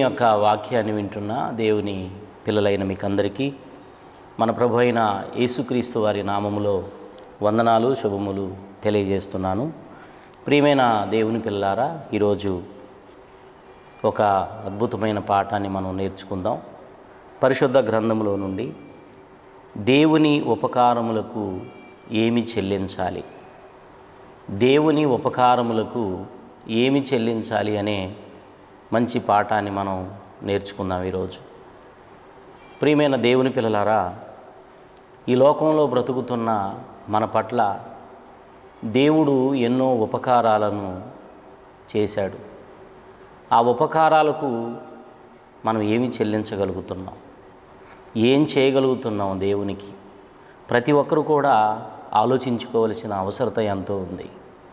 యొక్క వాక్యాన్ని వింటున్న దేవుని పిల్లలైన మీకందరికీ మన ప్రభు అయిన యేసుక్రీస్తు వారి నామములో వందనాలు శుభములు తెలియజేస్తున్నాను ప్రియమైన దేవుని పిల్లారా ఈరోజు ఒక అద్భుతమైన పాఠాన్ని మనం నేర్చుకుందాం పరిశుద్ధ గ్రంథములో నుండి దేవుని ఉపకారములకు ఏమి చెల్లించాలి దేవుని ఉపకారములకు ఏమి చెల్లించాలి అనే మంచి పాఠాన్ని మనం నేర్చుకుందాం ఈరోజు ప్రియమైన దేవుని పిల్లలారా ఈ లోకంలో బ్రతుకుతున్న మన పట్ల దేవుడు ఎన్నో ఉపకారాలను చేశాడు ఆ ఉపకారాలకు మనం ఏమి చెల్లించగలుగుతున్నాం ఏం చేయగలుగుతున్నాం దేవునికి ప్రతి ఒక్కరు కూడా ఆలోచించుకోవలసిన అవసరత ఎంతో ఉంది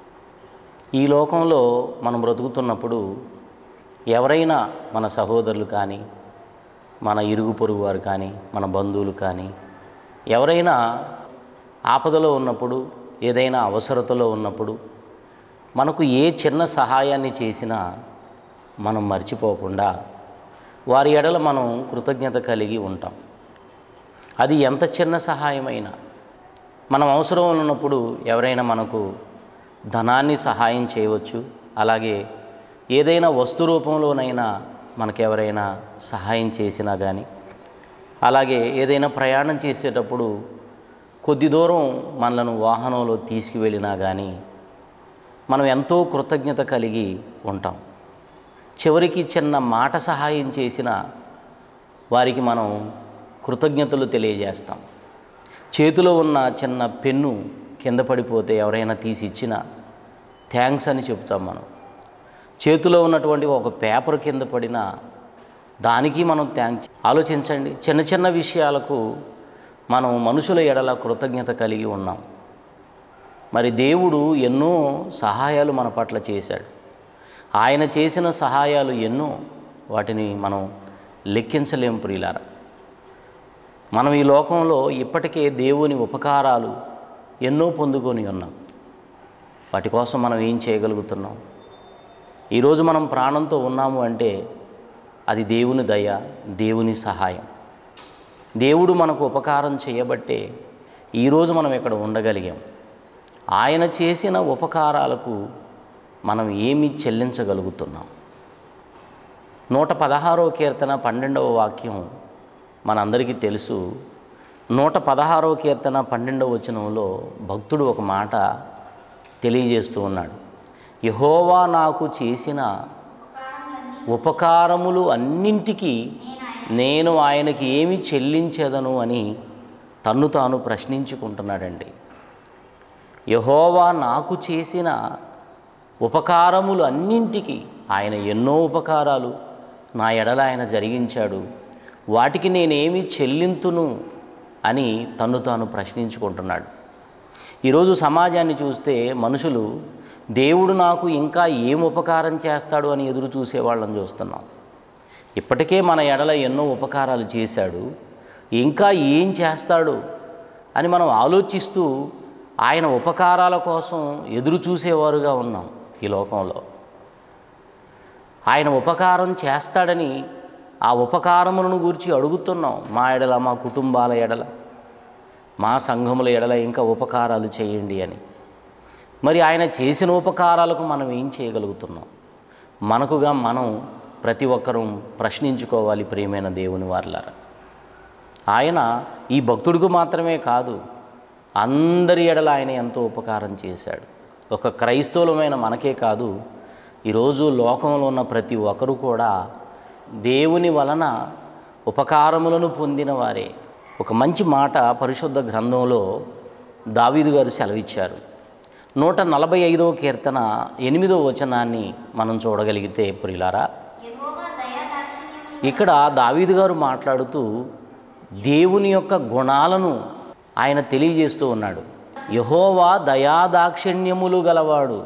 ఈ లోకంలో మనం బ్రతుకుతున్నప్పుడు ఎవరైనా మన సహోదరులు కానీ మన ఇరుగు పొరుగు వారు కానీ మన బంధువులు కానీ ఎవరైనా ఆపదలో ఉన్నప్పుడు ఏదైనా అవసరతలో ఉన్నప్పుడు మనకు ఏ చిన్న సహాయాన్ని చేసినా మనం మర్చిపోకుండా వారి ఎడల మనం కృతజ్ఞత కలిగి ఉంటాం అది ఎంత చిన్న సహాయమైనా మనం అవసరం ఉన్నప్పుడు ఎవరైనా మనకు ధనాన్ని సహాయం చేయవచ్చు అలాగే ఏదైనా వస్తు రూపంలోనైనా మనకెవరైనా సహాయం చేసినా కానీ అలాగే ఏదైనా ప్రయాణం చేసేటప్పుడు కొద్ది దూరం మనలను వాహనంలో తీసుకువెళ్ళినా కానీ మనం ఎంతో కృతజ్ఞత కలిగి ఉంటాం చివరికి చిన్న మాట సహాయం చేసిన వారికి మనం కృతజ్ఞతలు తెలియజేస్తాం చేతిలో ఉన్న చిన్న పెన్ను కింద పడిపోతే ఎవరైనా తీసి ఇచ్చినా థ్యాంక్స్ అని చెప్తాం మనం చేతిలో ఉన్నటువంటి ఒక పేపర్ కింద పడినా దానికి మనం థ్యాంక్స్ ఆలోచించండి చిన్న చిన్న విషయాలకు మనం మనుషుల ఎడల కృతజ్ఞత కలిగి ఉన్నాం మరి దేవుడు ఎన్నో సహాయాలు మన పట్ల చేశాడు ఆయన చేసిన సహాయాలు ఎన్నో వాటిని మనం లెక్కించలేం ప్రియులారా మనం ఈ లోకంలో ఇప్పటికే దేవుని ఉపకారాలు ఎన్నో పొందుకొని ఉన్నాం వాటి కోసం మనం ఏం చేయగలుగుతున్నాం ఈరోజు మనం ప్రాణంతో ఉన్నాము అంటే అది దేవుని దయ దేవుని సహాయం దేవుడు మనకు ఉపకారం చేయబట్టే ఈరోజు మనం ఇక్కడ ఉండగలిగాం ఆయన చేసిన ఉపకారాలకు మనం ఏమి చెల్లించగలుగుతున్నాం నూట పదహారో కీర్తన పన్నెండవ వాక్యం మనందరికీ తెలుసు నూట పదహారవ కీర్తన పన్నెండవ వచనంలో భక్తుడు ఒక మాట తెలియజేస్తూ ఉన్నాడు యహోవా నాకు చేసిన ఉపకారములు అన్నింటికీ నేను ఆయనకి ఏమి చెల్లించేదను అని తన్ను తాను ప్రశ్నించుకుంటున్నాడండి యహోవా నాకు చేసిన ఉపకారములు అన్నింటికి ఆయన ఎన్నో ఉపకారాలు నా ఎడల ఆయన జరిగించాడు వాటికి నేనేమి చెల్లింతును అని తన్ను తాను ప్రశ్నించుకుంటున్నాడు ఈరోజు సమాజాన్ని చూస్తే మనుషులు దేవుడు నాకు ఇంకా ఏం ఉపకారం చేస్తాడు అని ఎదురు చూసే వాళ్ళని చూస్తున్నాం ఇప్పటికే మన ఎడల ఎన్నో ఉపకారాలు చేశాడు ఇంకా ఏం చేస్తాడు అని మనం ఆలోచిస్తూ ఆయన ఉపకారాల కోసం ఎదురు చూసేవారుగా ఉన్నాం ఈ లోకంలో ఆయన ఉపకారం చేస్తాడని ఆ ఉపకారములను గురించి అడుగుతున్నాం మా ఎడల మా కుటుంబాల ఎడల మా సంఘముల ఎడల ఇంకా ఉపకారాలు చేయండి అని మరి ఆయన చేసిన ఉపకారాలకు మనం ఏం చేయగలుగుతున్నాం మనకుగా మనం ప్రతి ఒక్కరూ ప్రశ్నించుకోవాలి ప్రియమైన దేవుని వార్లారా ఆయన ఈ భక్తుడికి మాత్రమే కాదు అందరి ఎడల ఆయన ఎంతో ఉపకారం చేశాడు ఒక క్రైస్తవులమైన మనకే కాదు ఈరోజు లోకంలో ఉన్న ప్రతి ఒక్కరు కూడా దేవుని వలన ఉపకారములను పొందిన వారే ఒక మంచి మాట పరిశుద్ధ గ్రంథంలో దావీదు గారు సెలవిచ్చారు నూట నలభై ఐదవ కీర్తన ఎనిమిదో వచనాన్ని మనం చూడగలిగితే ప్రియులారా ఇక్కడ దావీదు గారు మాట్లాడుతూ దేవుని యొక్క గుణాలను ఆయన తెలియజేస్తూ ఉన్నాడు యహోవా దయాదాక్షిణ్యములు గలవాడు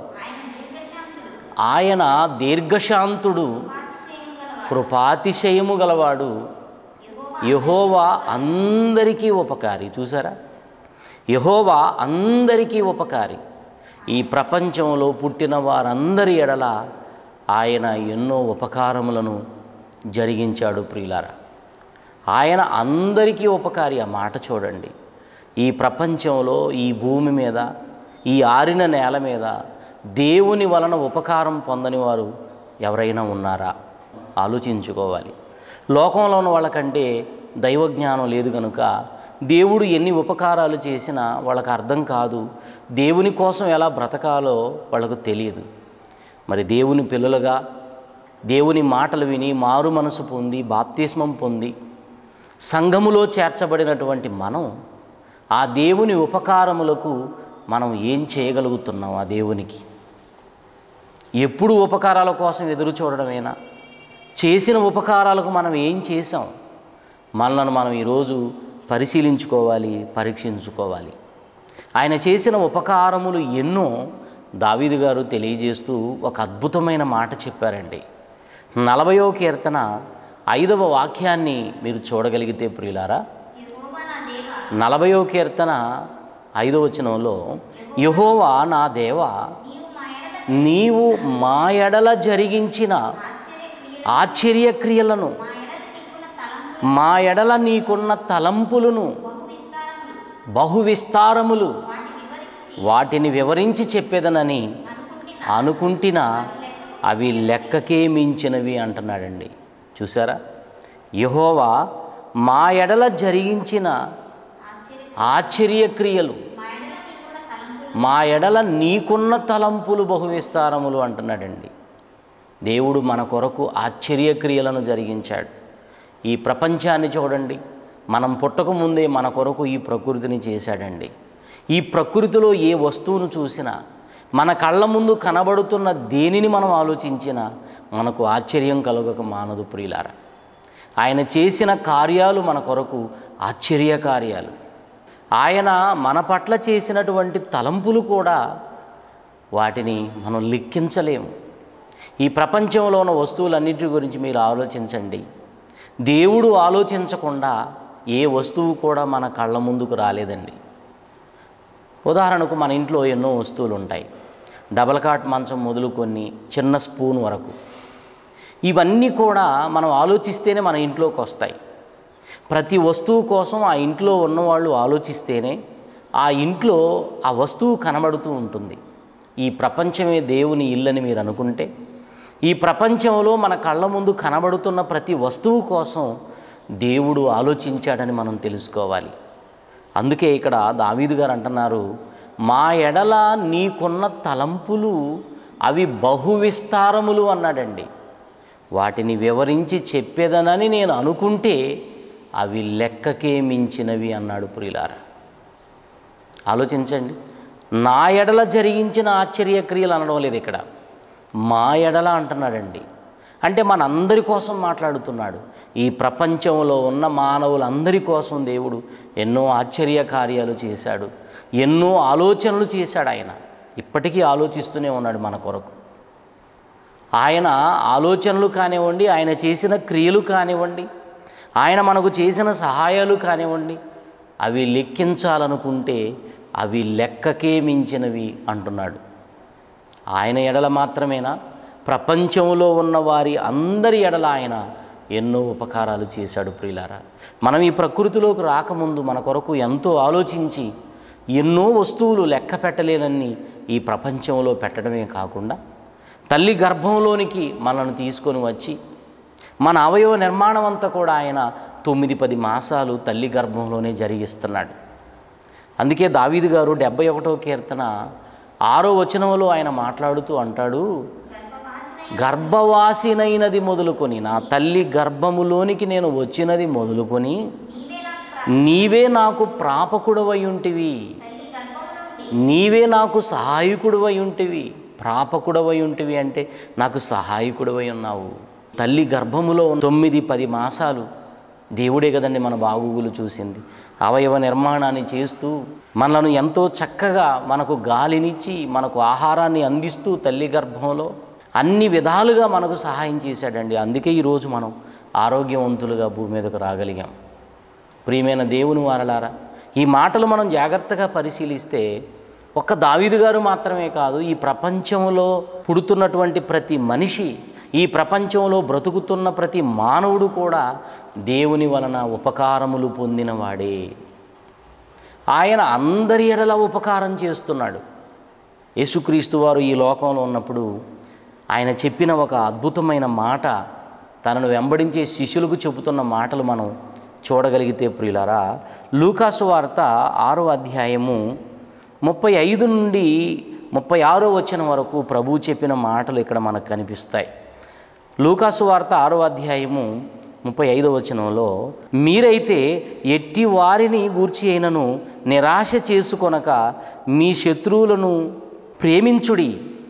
ఆయన దీర్ఘశాంతుడు కృపాతిశయము గలవాడు యహోవా అందరికీ ఉపకారి చూసారా యహోవా అందరికీ ఉపకారి ఈ ప్రపంచంలో పుట్టిన వారందరి ఎడల ఆయన ఎన్నో ఉపకారములను జరిగించాడు ప్రియులారా ఆయన అందరికీ ఉపకారి ఆ మాట చూడండి ఈ ప్రపంచంలో ఈ భూమి మీద ఈ ఆరిన నేల మీద దేవుని వలన ఉపకారం పొందని వారు ఎవరైనా ఉన్నారా ఆలోచించుకోవాలి లోకంలో ఉన్న వాళ్ళకంటే దైవజ్ఞానం లేదు కనుక దేవుడు ఎన్ని ఉపకారాలు చేసినా వాళ్ళకి అర్థం కాదు దేవుని కోసం ఎలా బ్రతకాలో వాళ్ళకు తెలియదు మరి దేవుని పిల్లలుగా దేవుని మాటలు విని మారు మనసు పొంది బాప్తిస్మం పొంది సంఘములో చేర్చబడినటువంటి మనం ఆ దేవుని ఉపకారములకు మనం ఏం చేయగలుగుతున్నాం ఆ దేవునికి ఎప్పుడు ఉపకారాల కోసం ఎదురు చూడడమేనా చేసిన ఉపకారాలకు మనం ఏం చేసాం మనలను మనం ఈరోజు పరిశీలించుకోవాలి పరీక్షించుకోవాలి ఆయన చేసిన ఉపకారములు ఎన్నో దావీదు గారు తెలియజేస్తూ ఒక అద్భుతమైన మాట చెప్పారండి నలభయో కీర్తన ఐదవ వాక్యాన్ని మీరు చూడగలిగితే ప్రియులారా నలభయో కీర్తన ఐదో వచనంలో యహోవా నా దేవా నీవు మా ఎడల జరిగించిన ఆశ్చర్యక్రియలను మా ఎడల నీకున్న తలంపులను బహు విస్తారములు వాటిని వివరించి చెప్పేదనని అనుకుంటినా అవి లెక్కకే మించినవి అంటున్నాడండి చూసారా యహోవా మా ఎడల జరిగించిన ఆశ్చర్యక్రియలు మా ఎడల నీకున్న తలంపులు బహు విస్తారములు అంటున్నాడండి దేవుడు మన కొరకు ఆశ్చర్యక్రియలను జరిగించాడు ఈ ప్రపంచాన్ని చూడండి మనం పుట్టక ముందే మన కొరకు ఈ ప్రకృతిని చేశాడండి ఈ ప్రకృతిలో ఏ వస్తువును చూసినా మన కళ్ళ ముందు కనబడుతున్న దేనిని మనం ఆలోచించినా మనకు ఆశ్చర్యం కలగక మానదు ప్రియులారా ఆయన చేసిన కార్యాలు మన కొరకు ఆశ్చర్య కార్యాలు ఆయన మన పట్ల చేసినటువంటి తలంపులు కూడా వాటిని మనం లెక్కించలేము ఈ ప్రపంచంలో ఉన్న వస్తువులన్నిటి గురించి మీరు ఆలోచించండి దేవుడు ఆలోచించకుండా ఏ వస్తువు కూడా మన కళ్ళ ముందుకు రాలేదండి ఉదాహరణకు మన ఇంట్లో ఎన్నో వస్తువులు ఉంటాయి డబల్ కాట్ మంచం మొదలుకొని చిన్న స్పూన్ వరకు ఇవన్నీ కూడా మనం ఆలోచిస్తేనే మన ఇంట్లోకి వస్తాయి ప్రతి వస్తువు కోసం ఆ ఇంట్లో ఉన్నవాళ్ళు ఆలోచిస్తేనే ఆ ఇంట్లో ఆ వస్తువు కనబడుతూ ఉంటుంది ఈ ప్రపంచమే దేవుని ఇల్లని మీరు అనుకుంటే ఈ ప్రపంచంలో మన కళ్ళ ముందు కనబడుతున్న ప్రతి వస్తువు కోసం దేవుడు ఆలోచించాడని మనం తెలుసుకోవాలి అందుకే ఇక్కడ దావీదు గారు అంటున్నారు మా ఎడల నీకున్న తలంపులు అవి బహు విస్తారములు అన్నాడండి వాటిని వివరించి చెప్పేదనని నేను అనుకుంటే అవి లెక్కకే మించినవి అన్నాడు ప్రియులారా ఆలోచించండి నా ఎడల జరిగించిన ఆశ్చర్యక్రియలు అనడం లేదు ఇక్కడ మా ఎడల అంటున్నాడండి అంటే మనందరి కోసం మాట్లాడుతున్నాడు ఈ ప్రపంచంలో ఉన్న మానవులందరి కోసం దేవుడు ఎన్నో ఆశ్చర్య కార్యాలు చేశాడు ఎన్నో ఆలోచనలు చేశాడు ఆయన ఇప్పటికీ ఆలోచిస్తూనే ఉన్నాడు మన కొరకు ఆయన ఆలోచనలు కానివ్వండి ఆయన చేసిన క్రియలు కానివ్వండి ఆయన మనకు చేసిన సహాయాలు కానివ్వండి అవి లెక్కించాలనుకుంటే అవి లెక్కకే మించినవి అంటున్నాడు ఆయన ఎడల మాత్రమేనా ప్రపంచంలో ఉన్న వారి అందరి ఎడల ఆయన ఎన్నో ఉపకారాలు చేశాడు ప్రియులారా మనం ఈ ప్రకృతిలోకి రాకముందు మన కొరకు ఎంతో ఆలోచించి ఎన్నో వస్తువులు లెక్క పెట్టలేనన్ని ఈ ప్రపంచంలో పెట్టడమే కాకుండా తల్లి గర్భంలోనికి మనల్ని తీసుకొని వచ్చి మన అవయవ నిర్మాణం అంతా కూడా ఆయన తొమ్మిది పది మాసాలు తల్లి గర్భంలోనే జరిగిస్తున్నాడు అందుకే దావీదు గారు డెబ్బై ఒకటో కీర్తన ఆరో వచనంలో ఆయన మాట్లాడుతూ అంటాడు గర్భవాసినైనది మొదలుకొని నా తల్లి గర్భములోనికి నేను వచ్చినది మొదలుకొని నీవే నాకు ప్రాపకుడవై ఉంటివి నీవే నాకు సహాయకుడవై ఉంటివి ప్రాపకుడవై ఉంటివి అంటే నాకు సహాయకుడవై ఉన్నావు తల్లి గర్భములో ఉన్న తొమ్మిది పది మాసాలు దేవుడే కదండి మన బాగుగులు చూసింది అవయవ నిర్మాణాన్ని చేస్తూ మనలను ఎంతో చక్కగా మనకు గాలినిచ్చి మనకు ఆహారాన్ని అందిస్తూ తల్లి గర్భంలో అన్ని విధాలుగా మనకు సహాయం చేశాడండి అందుకే ఈరోజు మనం ఆరోగ్యవంతులుగా భూమి మీదకు రాగలిగాం ప్రియమైన దేవుని వారలారా ఈ మాటలు మనం జాగ్రత్తగా పరిశీలిస్తే ఒక్క దావీదు గారు మాత్రమే కాదు ఈ ప్రపంచంలో పుడుతున్నటువంటి ప్రతి మనిషి ఈ ప్రపంచంలో బ్రతుకుతున్న ప్రతి మానవుడు కూడా దేవుని వలన ఉపకారములు పొందినవాడే ఆయన అందరి ఎడల ఉపకారం చేస్తున్నాడు యేసుక్రీస్తు వారు ఈ లోకంలో ఉన్నప్పుడు ఆయన చెప్పిన ఒక అద్భుతమైన మాట తనను వెంబడించే శిష్యులకు చెబుతున్న మాటలు మనం చూడగలిగితే ప్రియులారా లూకాసు వార్త ఆరో అధ్యాయము ముప్పై ఐదు నుండి ముప్పై ఆరో వచ్చిన వరకు ప్రభువు చెప్పిన మాటలు ఇక్కడ మనకు కనిపిస్తాయి లూకాసు వార్త ఆరో అధ్యాయము ముప్పై ఐదో వచనంలో మీరైతే ఎట్టి వారిని గూర్చి అయినను నిరాశ చేసుకొనక మీ శత్రువులను ప్రేమించుడి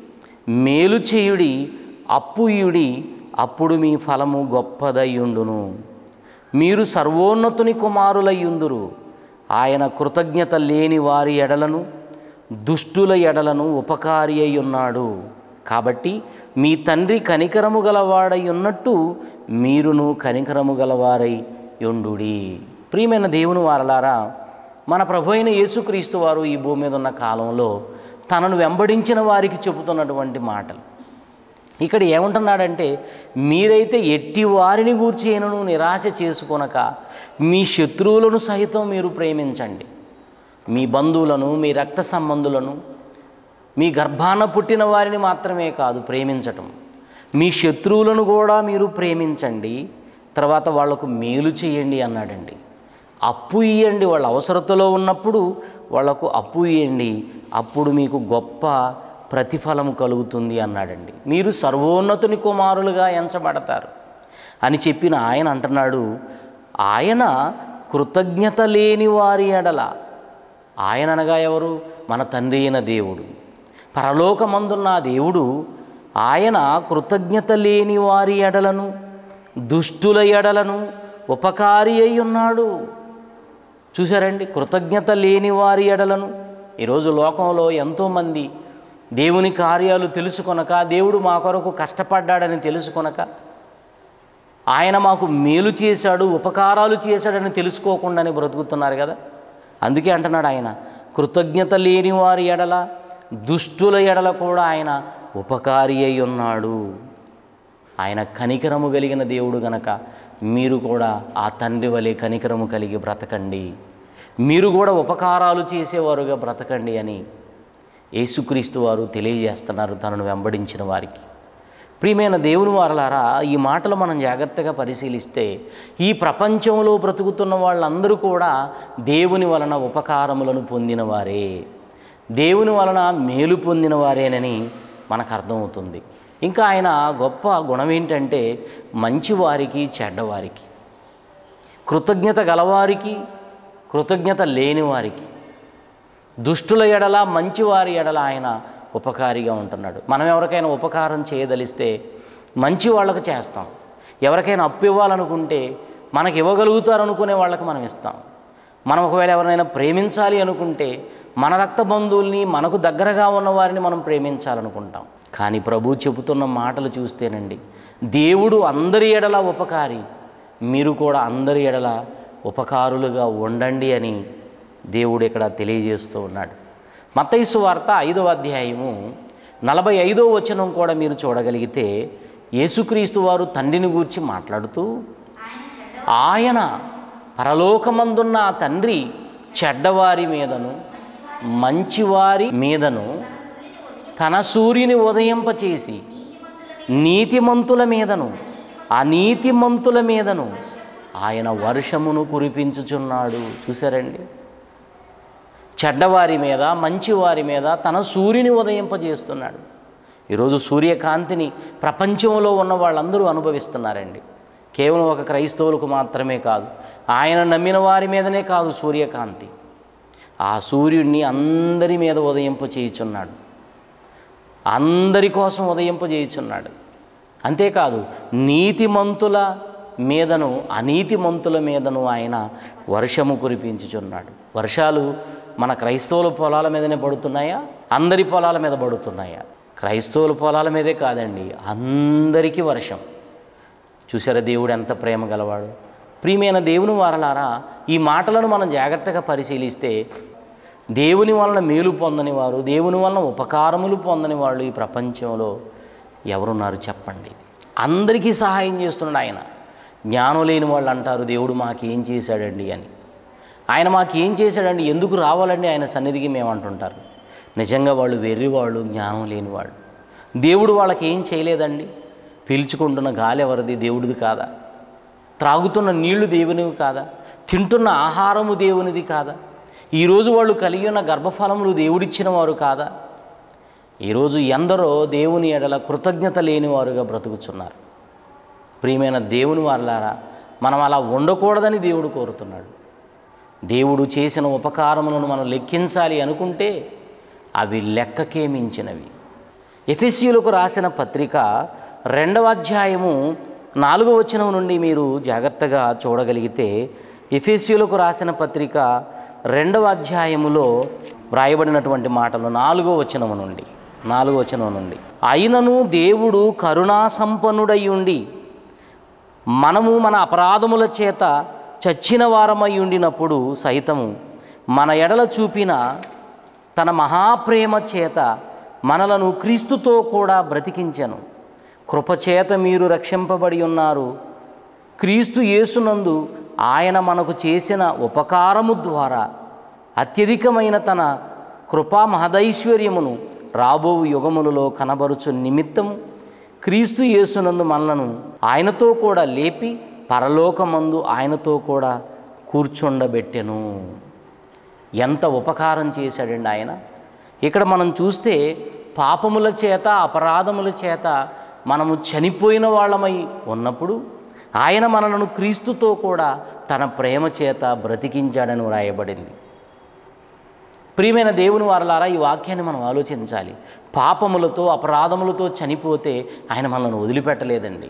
మేలు చేయుడి అప్పుయుడి అప్పుడు మీ ఫలము గొప్పదయ్యుండును మీరు సర్వోన్నతుని కుమారులయ్యుందురు ఆయన కృతజ్ఞత లేని వారి ఎడలను దుష్టుల ఎడలను ఉపకారి అయి ఉన్నాడు కాబట్టి మీ తండ్రి కనికరము గలవాడై ఉన్నట్టు మీరును కనికరము గలవారై యుండుడి ప్రియమైన దేవుని వారలారా మన ప్రభు అయిన యేసుక్రీస్తు వారు ఈ భూమి మీద ఉన్న కాలంలో తనను వెంబడించిన వారికి చెబుతున్నటువంటి మాటలు ఇక్కడ ఏమంటున్నాడంటే మీరైతే ఎట్టి వారిని గూర్చి అయినను నిరాశ చేసుకొనక మీ శత్రువులను సహితం మీరు ప్రేమించండి మీ బంధువులను మీ రక్త సంబంధులను మీ గర్భాన పుట్టిన వారిని మాత్రమే కాదు ప్రేమించటం మీ శత్రువులను కూడా మీరు ప్రేమించండి తర్వాత వాళ్లకు మేలు చేయండి అన్నాడండి అప్పు ఇయ్యండి వాళ్ళ అవసరతలో ఉన్నప్పుడు వాళ్లకు అప్పు ఇయ్యండి అప్పుడు మీకు గొప్ప ప్రతిఫలం కలుగుతుంది అన్నాడండి మీరు సర్వోన్నతుని కుమారులుగా ఎంచబడతారు అని చెప్పిన ఆయన అంటున్నాడు ఆయన కృతజ్ఞత లేని వారి ఎడల ఆయన అనగా ఎవరు మన తండ్రి అయిన దేవుడు పరలోకమందున్న ఆ దేవుడు ఆయన కృతజ్ఞత లేని వారి ఎడలను దుష్టుల ఎడలను ఉపకారి అయి ఉన్నాడు చూసారండి కృతజ్ఞత లేని వారి ఎడలను ఈరోజు లోకంలో ఎంతోమంది దేవుని కార్యాలు తెలుసుకొనక దేవుడు మా కొరకు కష్టపడ్డాడని తెలుసుకొనక ఆయన మాకు మేలు చేశాడు ఉపకారాలు చేశాడని తెలుసుకోకుండానే బ్రతుకుతున్నారు కదా అందుకే అంటున్నాడు ఆయన కృతజ్ఞత లేని వారి ఎడల దుష్టుల ఎడల కూడా ఆయన ఉపకారి అయి ఉన్నాడు ఆయన కనికరము కలిగిన దేవుడు గనక మీరు కూడా ఆ తండ్రి వలె కనికరము కలిగి బ్రతకండి మీరు కూడా ఉపకారాలు చేసేవారుగా బ్రతకండి అని యేసుక్రీస్తు వారు తెలియజేస్తున్నారు తనను వెంబడించిన వారికి ప్రియమైన దేవుని వారలారా ఈ మాటలు మనం జాగ్రత్తగా పరిశీలిస్తే ఈ ప్రపంచంలో బ్రతుకుతున్న వాళ్ళందరూ కూడా దేవుని వలన ఉపకారములను పొందినవారే దేవుని వలన మేలు పొందిన వారేనని మనకు అర్థమవుతుంది ఇంకా ఆయన గొప్ప గుణం ఏంటంటే మంచివారికి చెడ్డవారికి కృతజ్ఞత గలవారికి కృతజ్ఞత లేని వారికి దుష్టుల ఎడల మంచివారి ఎడల ఆయన ఉపకారిగా ఉంటున్నాడు మనం ఎవరికైనా ఉపకారం చేయదలిస్తే మంచి వాళ్ళకు చేస్తాం ఎవరికైనా అప్పు ఇవ్వాలనుకుంటే మనకి ఇవ్వగలుగుతారు అనుకునే వాళ్ళకి మనం ఇస్తాం మనం ఒకవేళ ఎవరినైనా ప్రేమించాలి అనుకుంటే మన రక్త బంధువుల్ని మనకు దగ్గరగా ఉన్న వారిని మనం ప్రేమించాలనుకుంటాం కానీ ప్రభు చెబుతున్న మాటలు చూస్తేనండి దేవుడు అందరి ఎడల ఉపకారి మీరు కూడా అందరి ఎడల ఉపకారులుగా ఉండండి అని దేవుడు ఇక్కడ తెలియజేస్తూ ఉన్నాడు మత్తైసు వార్త ఐదవ అధ్యాయము నలభై ఐదో వచనం కూడా మీరు చూడగలిగితే యేసుక్రీస్తు వారు తండ్రిని గూర్చి మాట్లాడుతూ ఆయన పరలోకమందున్న ఆ తండ్రి చెడ్డవారి మీదను మంచివారి మీదను తన సూర్యుని ఉదయింపచేసి నీతిమంతుల మీదను అనీతిమంతుల మీదను ఆయన వర్షమును కురిపించుచున్నాడు చూసారండి చెడ్డవారి మీద మంచివారి మీద తన సూర్యుని ఉదయింపజేస్తున్నాడు ఈరోజు సూర్యకాంతిని ప్రపంచంలో ఉన్న వాళ్ళందరూ అనుభవిస్తున్నారండి కేవలం ఒక క్రైస్తవులకు మాత్రమే కాదు ఆయన నమ్మిన వారి మీదనే కాదు సూర్యకాంతి ఆ సూర్యుడిని అందరి మీద ఉదయింపచేయుచున్నాడు అందరి కోసం ఉదయింపజేయుచున్నాడు అంతేకాదు నీతిమంతుల మీదను అనీతిమంతుల మీదను ఆయన వర్షము కురిపించుచున్నాడు వర్షాలు మన క్రైస్తవుల పొలాల మీదనే పడుతున్నాయా అందరి పొలాల మీద పడుతున్నాయా క్రైస్తవుల పొలాల మీదే కాదండి అందరికీ వర్షం చూసారా దేవుడు ఎంత ప్రేమ గలవాడు ప్రియమైన దేవుని వారలారా ఈ మాటలను మనం జాగ్రత్తగా పరిశీలిస్తే దేవుని వలన మేలు పొందని వారు దేవుని వలన ఉపకారములు పొందని వాళ్ళు ఈ ప్రపంచంలో ఎవరున్నారు చెప్పండి అందరికీ సహాయం చేస్తున్నాడు ఆయన జ్ఞానం లేని వాళ్ళు అంటారు దేవుడు మాకేం చేశాడండి అని ఆయన మాకేం చేశాడండి ఎందుకు రావాలండి ఆయన సన్నిధికి మేము అంటుంటారు నిజంగా వాళ్ళు వెర్రి వాళ్ళు జ్ఞానం లేని వాళ్ళు దేవుడు వాళ్ళకి ఏం చేయలేదండి పీల్చుకుంటున్న గాలి ఎవరిది దేవుడిది కాదా త్రాగుతున్న నీళ్లు దేవునివి కాదా తింటున్న ఆహారము దేవునిది కాదా ఈరోజు వాళ్ళు కలిగి ఉన్న గర్భఫలములు దేవుడిచ్చిన వారు కాదా ఈరోజు ఎందరో దేవుని ఎడల కృతజ్ఞత లేనివారుగా బ్రతుకుతున్నారు ప్రియమైన దేవుని వారలారా మనం అలా ఉండకూడదని దేవుడు కోరుతున్నాడు దేవుడు చేసిన ఉపకారములను మనం లెక్కించాలి అనుకుంటే అవి లెక్కకే మించినవి ఎఫెస్యులకు రాసిన పత్రిక రెండవ అధ్యాయము నాలుగవ వచనం నుండి మీరు జాగ్రత్తగా చూడగలిగితే ఎఫెస్యులకు రాసిన పత్రిక రెండవ అధ్యాయములో వ్రాయబడినటువంటి మాటలు నాలుగో వచనము నుండి నాలుగో వచనం నుండి అయినను దేవుడు కరుణా సంపన్నుడై ఉండి మనము మన అపరాధముల చేత చచ్చిన వారమై ఉండినప్పుడు సైతము మన ఎడల చూపిన తన మహాప్రేమ చేత మనలను క్రీస్తుతో కూడా బ్రతికించెను కృపచేత మీరు రక్షింపబడి ఉన్నారు క్రీస్తు యేసునందు ఆయన మనకు చేసిన ఉపకారము ద్వారా అత్యధికమైన తన కృపా మహదైశ్వర్యమును రాబో యుగములలో కనబరుచు నిమిత్తము క్రీస్తు యేసునందు మనలను ఆయనతో కూడా లేపి పరలోకమందు ఆయనతో కూడా కూర్చుండబెట్టెను ఎంత ఉపకారం చేశాడండి ఆయన ఇక్కడ మనం చూస్తే పాపముల చేత అపరాధముల చేత మనము చనిపోయిన వాళ్ళమై ఉన్నప్పుడు ఆయన మనలను క్రీస్తుతో కూడా తన ప్రేమ చేత బ్రతికించాడని వ్రాయబడింది ప్రియమైన దేవుని వారలారా ఈ వాక్యాన్ని మనం ఆలోచించాలి పాపములతో అపరాధములతో చనిపోతే ఆయన మనల్ని వదిలిపెట్టలేదండి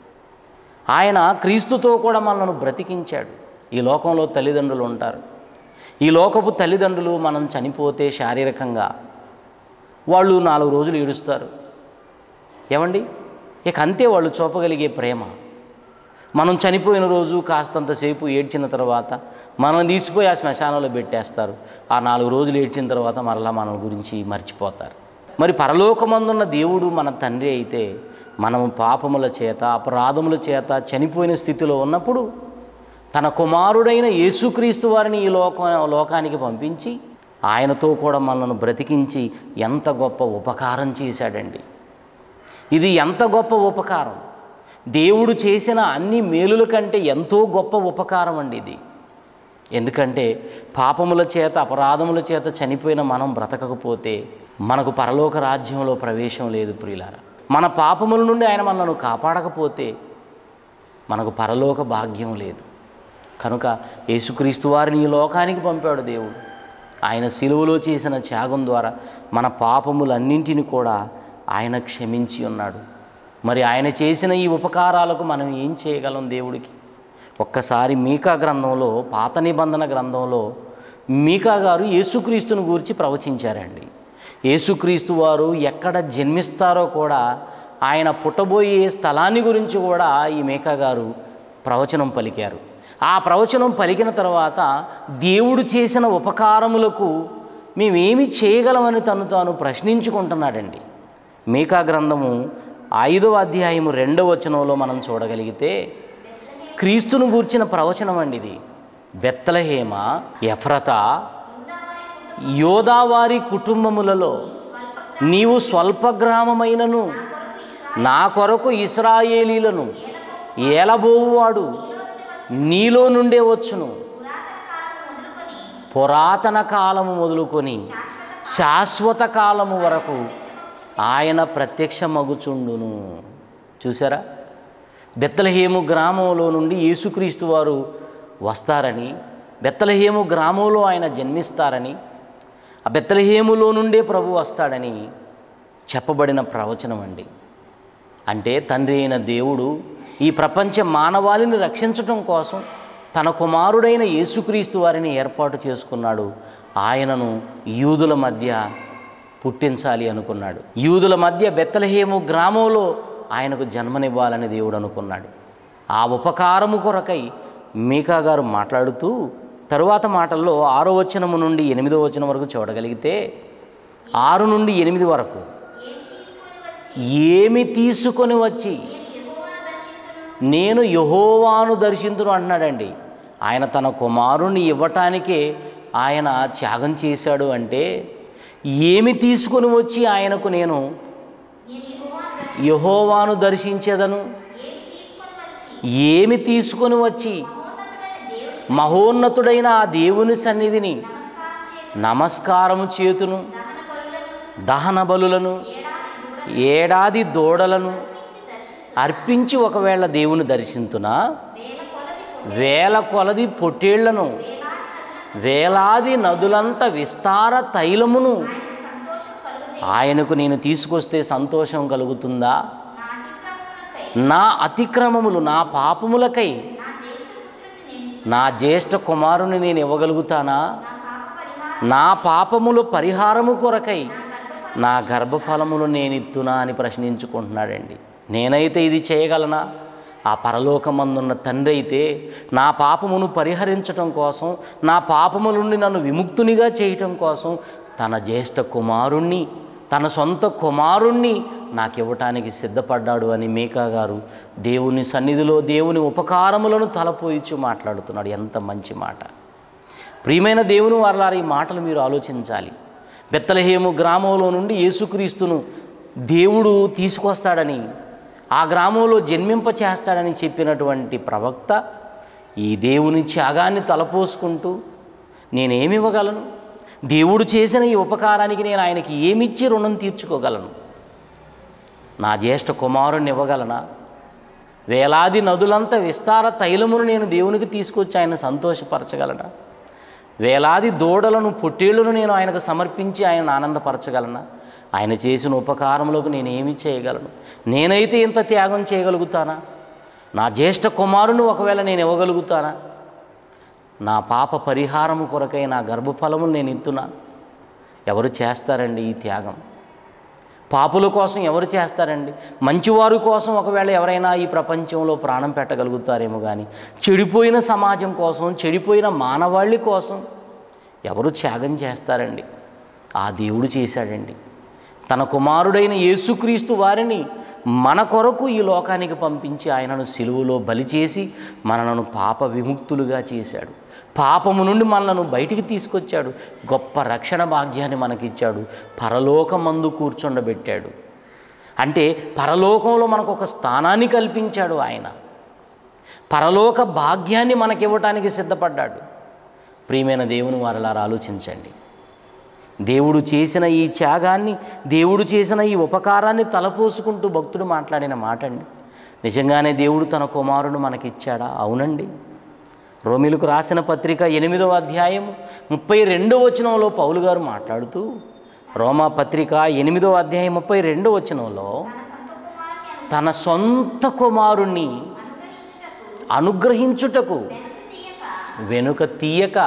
ఆయన క్రీస్తుతో కూడా మనల్ని బ్రతికించాడు ఈ లోకంలో తల్లిదండ్రులు ఉంటారు ఈ లోకపు తల్లిదండ్రులు మనం చనిపోతే శారీరకంగా వాళ్ళు నాలుగు రోజులు ఏడుస్తారు ఏమండి ఇక అంతే వాళ్ళు చూపగలిగే ప్రేమ మనం చనిపోయిన రోజు కాస్తంతసేపు ఏడ్చిన తర్వాత మనం తీసిపోయి ఆ శ్మశానంలో పెట్టేస్తారు ఆ నాలుగు రోజులు ఏడ్చిన తర్వాత మరలా మన గురించి మర్చిపోతారు మరి పరలోకమందున్న దేవుడు మన తండ్రి అయితే మనము పాపముల చేత అపరాధముల చేత చనిపోయిన స్థితిలో ఉన్నప్పుడు తన కుమారుడైన యేసుక్రీస్తు వారిని ఈ లోక లోకానికి పంపించి ఆయనతో కూడా మనల్ని బ్రతికించి ఎంత గొప్ప ఉపకారం చేశాడండి ఇది ఎంత గొప్ప ఉపకారం దేవుడు చేసిన అన్ని మేలుల కంటే ఎంతో గొప్ప ఉపకారం అండి ఇది ఎందుకంటే పాపముల చేత అపరాధముల చేత చనిపోయిన మనం బ్రతకకపోతే మనకు పరలోక రాజ్యంలో ప్రవేశం లేదు ప్రియులారా మన పాపముల నుండి ఆయన మనను కాపాడకపోతే మనకు పరలోక భాగ్యం లేదు కనుక యేసుక్రీస్తు వారిని ఈ లోకానికి పంపాడు దేవుడు ఆయన సిలువలో చేసిన త్యాగం ద్వారా మన పాపములన్నింటిని కూడా ఆయన క్షమించి ఉన్నాడు మరి ఆయన చేసిన ఈ ఉపకారాలకు మనం ఏం చేయగలం దేవుడికి ఒక్కసారి మీకా గ్రంథంలో పాత నిబంధన గ్రంథంలో మీకా గారు యేసుక్రీస్తుని గురించి ప్రవచించారండి యేసుక్రీస్తు వారు ఎక్కడ జన్మిస్తారో కూడా ఆయన పుట్టబోయే స్థలాన్ని గురించి కూడా ఈ మేకా గారు ప్రవచనం పలికారు ఆ ప్రవచనం పలికిన తర్వాత దేవుడు చేసిన ఉపకారములకు మేమేమి చేయగలమని తను తాను ప్రశ్నించుకుంటున్నాడండి మీకా గ్రంథము ఐదవ అధ్యాయము రెండవ వచనంలో మనం చూడగలిగితే క్రీస్తును గూర్చిన ప్రవచనం అండి ఇది బెత్తలహేమ ఎఫ్రత యోదావారి కుటుంబములలో నీవు స్వల్ప గ్రామమైనను నా కొరకు ఇస్రాయేలీలను ఏలబోవువాడు నీలో నుండే వచ్చును పురాతన కాలము మొదలుకొని శాశ్వత కాలము వరకు ఆయన ప్రత్యక్షమగుచుండును చూసారా బెత్తలహేము గ్రామంలో నుండి యేసుక్రీస్తు వారు వస్తారని బెత్తలహేము గ్రామంలో ఆయన జన్మిస్తారని ఆ బెత్తలహేములో నుండే ప్రభు వస్తాడని చెప్పబడిన ప్రవచనం అండి అంటే తండ్రి అయిన దేవుడు ఈ ప్రపంచ మానవాళిని రక్షించటం కోసం తన కుమారుడైన యేసుక్రీస్తు వారిని ఏర్పాటు చేసుకున్నాడు ఆయనను యూదుల మధ్య పుట్టించాలి అనుకున్నాడు యూదుల మధ్య బెత్తలహేము గ్రామంలో ఆయనకు జన్మనివ్వాలని దేవుడు అనుకున్నాడు ఆ ఉపకారము కొరకై మీకా గారు మాట్లాడుతూ తరువాత మాటల్లో ఆరో వచనము నుండి ఎనిమిదో వచనం వరకు చూడగలిగితే ఆరు నుండి ఎనిమిది వరకు ఏమి తీసుకొని వచ్చి నేను యహోవాను దర్శించును అంటున్నాడండి ఆయన తన కుమారుణ్ణి ఇవ్వటానికే ఆయన త్యాగం చేశాడు అంటే ఏమి తీసుకొని వచ్చి ఆయనకు నేను యహోవాను దర్శించేదను ఏమి తీసుకొని వచ్చి మహోన్నతుడైన ఆ దేవుని సన్నిధిని నమస్కారము చేతును దహన బలులను ఏడాది దూడలను అర్పించి ఒకవేళ దేవుని దర్శించునా వేల కొలది పొట్టేళ్లను వేలాది నదులంత విస్తార తైలమును ఆయనకు నేను తీసుకొస్తే సంతోషం కలుగుతుందా నా అతిక్రమములు నా పాపములకై నా జ్యేష్ఠ కుమారుని నేను ఇవ్వగలుగుతానా నా పాపములు పరిహారము కొరకై నా గర్భఫలములు నేను ఇత్తునా అని ప్రశ్నించుకుంటున్నాడండి నేనైతే ఇది చేయగలనా ఆ పరలోకమందున్న తండ్రి అయితే నా పాపమును పరిహరించటం కోసం నా పాపముల నుండి నన్ను విముక్తునిగా చేయటం కోసం తన జ్యేష్ఠ కుమారుణ్ణి తన సొంత కుమారుణ్ణి నాకు ఇవ్వటానికి సిద్ధపడ్డాడు అని మేకా గారు దేవుని సన్నిధిలో దేవుని ఉపకారములను తలపోయిచ్చు మాట్లాడుతున్నాడు ఎంత మంచి మాట ప్రియమైన దేవుని వారలారా ఈ మాటలు మీరు ఆలోచించాలి బెత్తలహేము గ్రామంలో నుండి యేసుక్రీస్తును దేవుడు తీసుకొస్తాడని ఆ గ్రామంలో జన్మింప చేస్తాడని చెప్పినటువంటి ప్రవక్త ఈ దేవుని త్యాగాన్ని తలపోసుకుంటూ నేనేమివ్వగలను దేవుడు చేసిన ఈ ఉపకారానికి నేను ఆయనకి ఏమిచ్చి రుణం తీర్చుకోగలను నా జ్యేష్ఠ కుమారుణ్ణి ఇవ్వగలనా వేలాది నదులంత విస్తార తైలమును నేను దేవునికి తీసుకొచ్చి ఆయన సంతోషపరచగలనా వేలాది దూడలను పొట్టేళ్లను నేను ఆయనకు సమర్పించి ఆయన ఆనందపరచగలనా ఆయన చేసిన ఉపకారములకు నేను ఏమి చేయగలను నేనైతే ఇంత త్యాగం చేయగలుగుతానా నా జ్యేష్ఠ కుమారుని ఒకవేళ నేను ఇవ్వగలుగుతానా నా పాప పరిహారము కొరకై నా గర్భఫలము నేను ఇస్తున్నా ఎవరు చేస్తారండి ఈ త్యాగం పాపుల కోసం ఎవరు చేస్తారండి మంచివారి కోసం ఒకవేళ ఎవరైనా ఈ ప్రపంచంలో ప్రాణం పెట్టగలుగుతారేమో కానీ చెడిపోయిన సమాజం కోసం చెడిపోయిన మానవాళి కోసం ఎవరు త్యాగం చేస్తారండి ఆ దేవుడు చేశాడండి తన కుమారుడైన యేసుక్రీస్తు వారిని మన కొరకు ఈ లోకానికి పంపించి ఆయనను సిలువలో బలి చేసి మనలను పాప విముక్తులుగా చేశాడు పాపము నుండి మనలను బయటికి తీసుకొచ్చాడు గొప్ప రక్షణ భాగ్యాన్ని మనకిచ్చాడు పరలోకమందు కూర్చుండబెట్టాడు అంటే పరలోకంలో మనకు ఒక స్థానాన్ని కల్పించాడు ఆయన పరలోక భాగ్యాన్ని మనకివ్వటానికి సిద్ధపడ్డాడు ప్రియమైన దేవుని వారలారా ఆలోచించండి దేవుడు చేసిన ఈ త్యాగాన్ని దేవుడు చేసిన ఈ ఉపకారాన్ని తలపోసుకుంటూ భక్తుడు మాట్లాడిన మాట అండి నిజంగానే దేవుడు తన కుమారుడు మనకిచ్చాడా అవునండి రోమిలకు రాసిన పత్రిక ఎనిమిదవ అధ్యాయం ముప్పై రెండవ వచనంలో పౌలు గారు మాట్లాడుతూ రోమా పత్రిక ఎనిమిదవ అధ్యాయం ముప్పై రెండవ వచనంలో తన సొంత కుమారుణ్ణి అనుగ్రహించుటకు వెనుక తీయక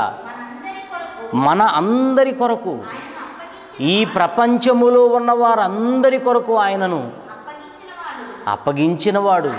మన అందరి కొరకు ఈ ప్రపంచములో ఉన్న వారందరి కొరకు ఆయనను అప్పగించినవాడు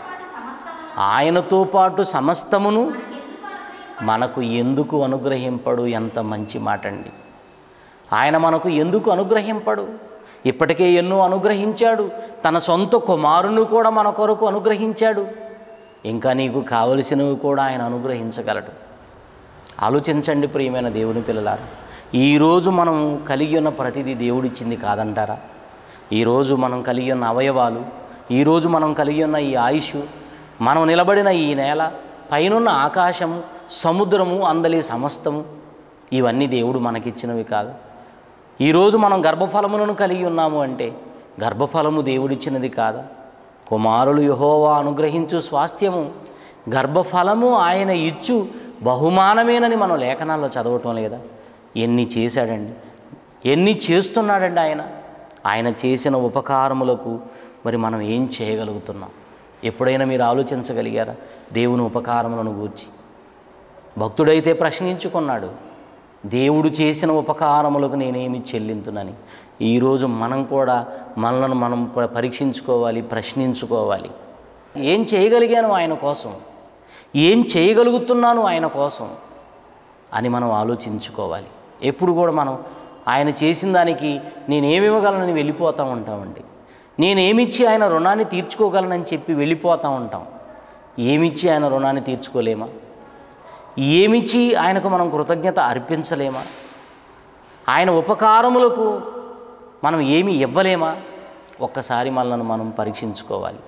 ఆయనతో పాటు సమస్తమును మనకు ఎందుకు అనుగ్రహింపడు ఎంత మంచి మాట అండి ఆయన మనకు ఎందుకు అనుగ్రహింపడు ఇప్పటికే ఎన్నో అనుగ్రహించాడు తన సొంత కుమారుని కూడా మన కొరకు అనుగ్రహించాడు ఇంకా నీకు కావలసినవి కూడా ఆయన అనుగ్రహించగలడు ఆలోచించండి ప్రియమైన దేవుని పిల్లలారా ఈరోజు మనం కలిగి ఉన్న ప్రతిదీ దేవుడిచ్చింది కాదంటారా ఈరోజు మనం కలిగి ఉన్న అవయవాలు ఈరోజు మనం కలిగి ఉన్న ఈ ఆయుష్ మనం నిలబడిన ఈ నేల పైనున్న ఆకాశము సముద్రము అందలి సమస్తము ఇవన్నీ దేవుడు మనకిచ్చినవి కాదు ఈరోజు మనం గర్భఫలములను కలిగి ఉన్నాము అంటే గర్భఫలము దేవుడిచ్చినది కాదా కుమారులు యహోవా అనుగ్రహించు స్వాస్థ్యము గర్భఫలము ఆయన ఇచ్చు బహుమానమేనని మనం లేఖనాల్లో చదవటం లేదా ఎన్ని చేశాడండి ఎన్ని చేస్తున్నాడండి ఆయన ఆయన చేసిన ఉపకారములకు మరి మనం ఏం చేయగలుగుతున్నాం ఎప్పుడైనా మీరు ఆలోచించగలిగారా దేవుని ఉపకారములను గూర్చి భక్తుడైతే ప్రశ్నించుకున్నాడు దేవుడు చేసిన ఉపకారములకు నేనేమి చెల్లింతునని ఈరోజు మనం కూడా మనలను మనం ప- పరీక్షించుకోవాలి ప్రశ్నించుకోవాలి ఏం చేయగలిగాను ఆయన కోసం ఏం చేయగలుగుతున్నాను ఆయన కోసం అని మనం ఆలోచించుకోవాలి ఎప్పుడు కూడా మనం ఆయన చేసిన దానికి నేనేమి ఇవ్వగలనని వెళ్ళిపోతూ ఉంటామండి నేనేమిచ్చి ఆయన రుణాన్ని తీర్చుకోగలనని చెప్పి వెళ్ళిపోతూ ఉంటాం ఏమిచ్చి ఆయన రుణాన్ని తీర్చుకోలేమా ఏమిచ్చి ఆయనకు మనం కృతజ్ఞత అర్పించలేమా ఆయన ఉపకారములకు మనం ఏమి ఇవ్వలేమా ఒక్కసారి మనల్ని మనం పరీక్షించుకోవాలి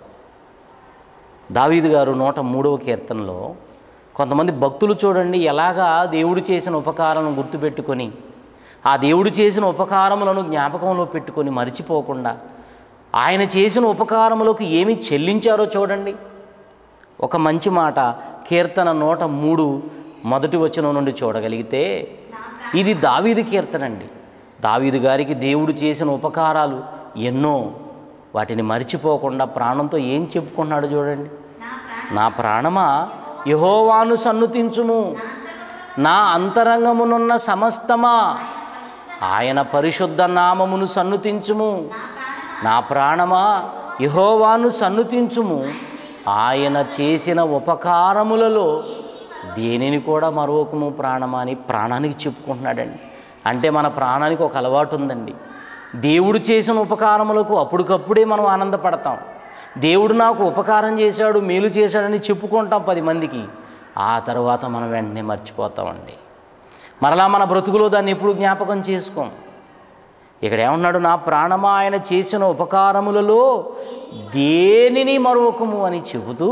దావీదు గారు నూట మూడవ కీర్తనలో కొంతమంది భక్తులు చూడండి ఎలాగా దేవుడు చేసిన ఉపకారం గుర్తుపెట్టుకొని ఆ దేవుడు చేసిన ఉపకారములను జ్ఞాపకంలో పెట్టుకొని మరిచిపోకుండా ఆయన చేసిన ఉపకారములకు ఏమి చెల్లించారో చూడండి ఒక మంచి మాట కీర్తన నూట మూడు మొదటి వచనం నుండి చూడగలిగితే ఇది దావీదు కీర్తన అండి దావీదు గారికి దేవుడు చేసిన ఉపకారాలు ఎన్నో వాటిని మరిచిపోకుండా ప్రాణంతో ఏం చెప్పుకున్నాడు చూడండి నా ప్రాణమా యహోవాను సన్నుతించుము నా అంతరంగమునున్న సమస్తమా ఆయన పరిశుద్ధ నామమును సన్నుతించుము నా ప్రాణమా యహోవాను సన్నుతించుము ఆయన చేసిన ఉపకారములలో దేనిని కూడా మరొకము ప్రాణమా అని ప్రాణానికి చెప్పుకుంటున్నాడండి అంటే మన ప్రాణానికి ఒక అలవాటు ఉందండి దేవుడు చేసిన ఉపకారములకు అప్పటికప్పుడే మనం ఆనందపడతాం దేవుడు నాకు ఉపకారం చేశాడు మేలు చేశాడని చెప్పుకుంటాం పది మందికి ఆ తర్వాత మనం వెంటనే మర్చిపోతామండి మరలా మన బ్రతుకులో దాన్ని ఎప్పుడు జ్ఞాపకం చేసుకోం ఇక్కడ ఏమన్నాడు నా ప్రాణమా ఆయన చేసిన ఉపకారములలో దేనిని మరొకము అని చెబుతూ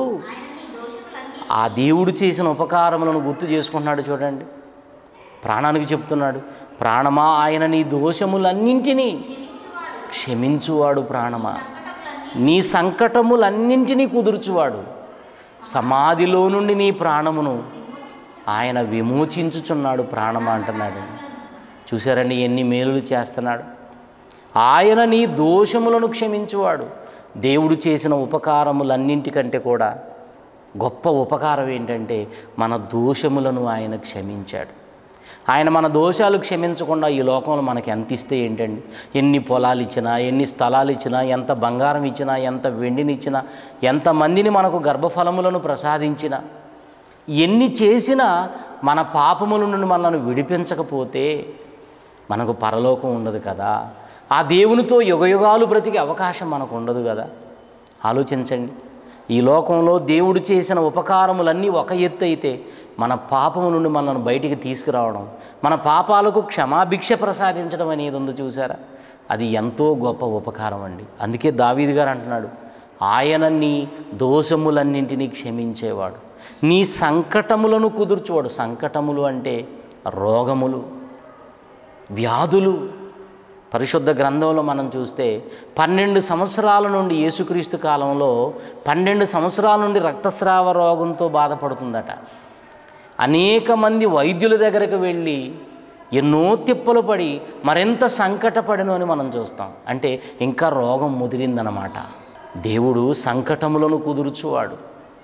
ఆ దేవుడు చేసిన ఉపకారములను గుర్తు చేసుకుంటున్నాడు చూడండి ప్రాణానికి చెప్తున్నాడు ప్రాణమా ఆయన నీ దోషములన్నింటినీ క్షమించువాడు ప్రాణమా నీ సంకటములన్నింటినీ కుదుర్చువాడు సమాధిలో నుండి నీ ప్రాణమును ఆయన విమోచించుచున్నాడు ప్రాణమా అంటున్నాడు చూసారండి ఎన్ని మేలులు చేస్తున్నాడు ఆయన నీ దోషములను క్షమించువాడు దేవుడు చేసిన ఉపకారములన్నింటికంటే కూడా గొప్ప ఉపకారం ఏంటంటే మన దోషములను ఆయన క్షమించాడు ఆయన మన దోషాలు క్షమించకుండా ఈ లోకంలో మనకి ఎంత ఇస్తే ఏంటండి ఎన్ని పొలాలు ఇచ్చినా ఎన్ని స్థలాలు ఇచ్చినా ఎంత బంగారం ఇచ్చినా ఎంత వెండిని ఇచ్చినా ఎంతమందిని మనకు గర్భఫలములను ప్రసాదించినా ఎన్ని చేసినా మన పాపముల నుండి మనల్ని విడిపించకపోతే మనకు పరలోకం ఉండదు కదా ఆ దేవునితో యుగయుగాలు బ్రతికే అవకాశం మనకు ఉండదు కదా ఆలోచించండి ఈ లోకంలో దేవుడు చేసిన ఉపకారములన్నీ ఒక ఎత్తు అయితే మన పాపము నుండి మనల్ని బయటికి తీసుకురావడం మన పాపాలకు క్షమాభిక్ష ప్రసాదించడం అనేది ఉందో చూసారా అది ఎంతో గొప్ప ఉపకారం అండి అందుకే దావీదు గారు అంటున్నాడు ఆయన నీ దోషములన్నింటినీ క్షమించేవాడు నీ సంకటములను కుదుర్చువాడు సంకటములు అంటే రోగములు వ్యాధులు పరిశుద్ధ గ్రంథంలో మనం చూస్తే పన్నెండు సంవత్సరాల నుండి యేసుక్రీస్తు కాలంలో పన్నెండు సంవత్సరాల నుండి రక్తస్రావ రోగంతో బాధపడుతుందట అనేక మంది వైద్యుల దగ్గరకు వెళ్ళి ఎన్నో తిప్పలు పడి మరింత సంకటపడిను అని మనం చూస్తాం అంటే ఇంకా రోగం ముదిరిందనమాట దేవుడు సంకటములను కుదుర్చువాడు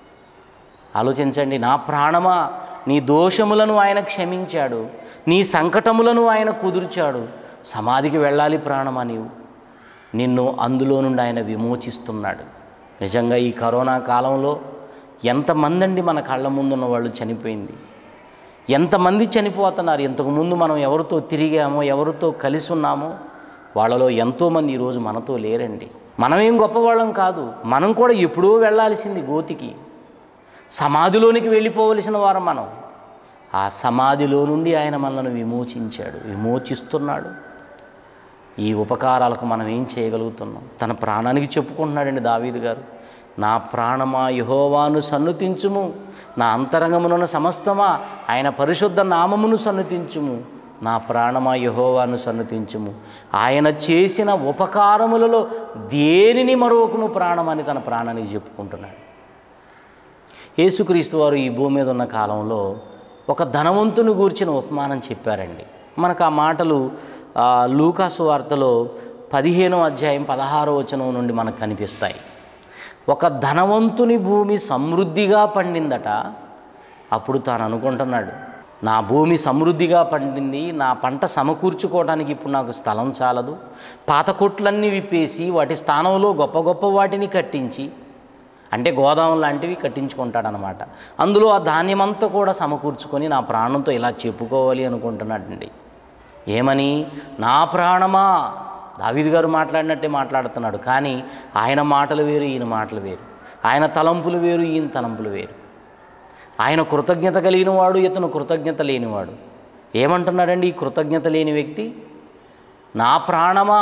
ఆలోచించండి నా ప్రాణమా నీ దోషములను ఆయన క్షమించాడు నీ సంకటములను ఆయన కుదుర్చాడు సమాధికి వెళ్ళాలి ప్రాణమా నీవు నిన్ను అందులో నుండి ఆయన విమోచిస్తున్నాడు నిజంగా ఈ కరోనా కాలంలో ఎంతమంది అండి మన కళ్ళ ముందున్న వాళ్ళు చనిపోయింది ఎంతమంది చనిపోతున్నారు ఇంతకుముందు మనం ఎవరితో తిరిగామో ఎవరితో కలిసి ఉన్నామో వాళ్ళలో ఎంతోమంది ఈరోజు మనతో లేరండి మనమేం గొప్పవాళ్ళం కాదు మనం కూడా ఎప్పుడో వెళ్ళాల్సింది గోతికి సమాధిలోనికి వెళ్ళిపోవలసిన వారం మనం ఆ సమాధిలో నుండి ఆయన మనల్ని విమోచించాడు విమోచిస్తున్నాడు ఈ ఉపకారాలకు మనం ఏం చేయగలుగుతున్నాం తన ప్రాణానికి చెప్పుకుంటున్నాడండి దావీదు గారు నా ప్రాణమా యహోవాను సన్నుతించుము నా అంతరంగమునున్న సమస్తమా ఆయన పరిశుద్ధ నామమును సన్నుతించుము నా ప్రాణమా యహోవాను సన్నుతించుము ఆయన చేసిన ఉపకారములలో దేనిని మరొకము ప్రాణమని తన ప్రాణానికి చెప్పుకుంటున్నాడు యేసుక్రీస్తు వారు ఈ భూమి మీద ఉన్న కాలంలో ఒక ధనవంతుని గూర్చిన ఉపమానం చెప్పారండి మనకు ఆ మాటలు ఆ, లూకాసు వార్తలో పదిహేనో అధ్యాయం పదహారో వచనం నుండి మనకు కనిపిస్తాయి ఒక ధనవంతుని భూమి సమృద్ధిగా పండిందట అప్పుడు తాను అనుకుంటున్నాడు నా భూమి సమృద్ధిగా పండింది నా పంట సమకూర్చుకోవడానికి ఇప్పుడు నాకు స్థలం చాలదు పాత కొట్లన్నీ విప్పేసి వాటి స్థానంలో గొప్ప గొప్ప వాటిని కట్టించి అంటే గోదాం లాంటివి కట్టించుకుంటాడనమాట అందులో ఆ ధాన్యమంతా కూడా సమకూర్చుకొని నా ప్రాణంతో ఇలా చెప్పుకోవాలి అనుకుంటున్నాడండి ఏమని నా ప్రాణమా దావీదు గారు మాట్లాడినట్టే మాట్లాడుతున్నాడు కానీ ఆయన మాటలు వేరు ఈయన మాటలు వేరు ఆయన తలంపులు వేరు ఈయన తలంపులు వేరు ఆయన కృతజ్ఞత కలిగిన వాడు ఇతను కృతజ్ఞత లేనివాడు ఏమంటున్నాడండి ఈ కృతజ్ఞత లేని వ్యక్తి నా ప్రాణమా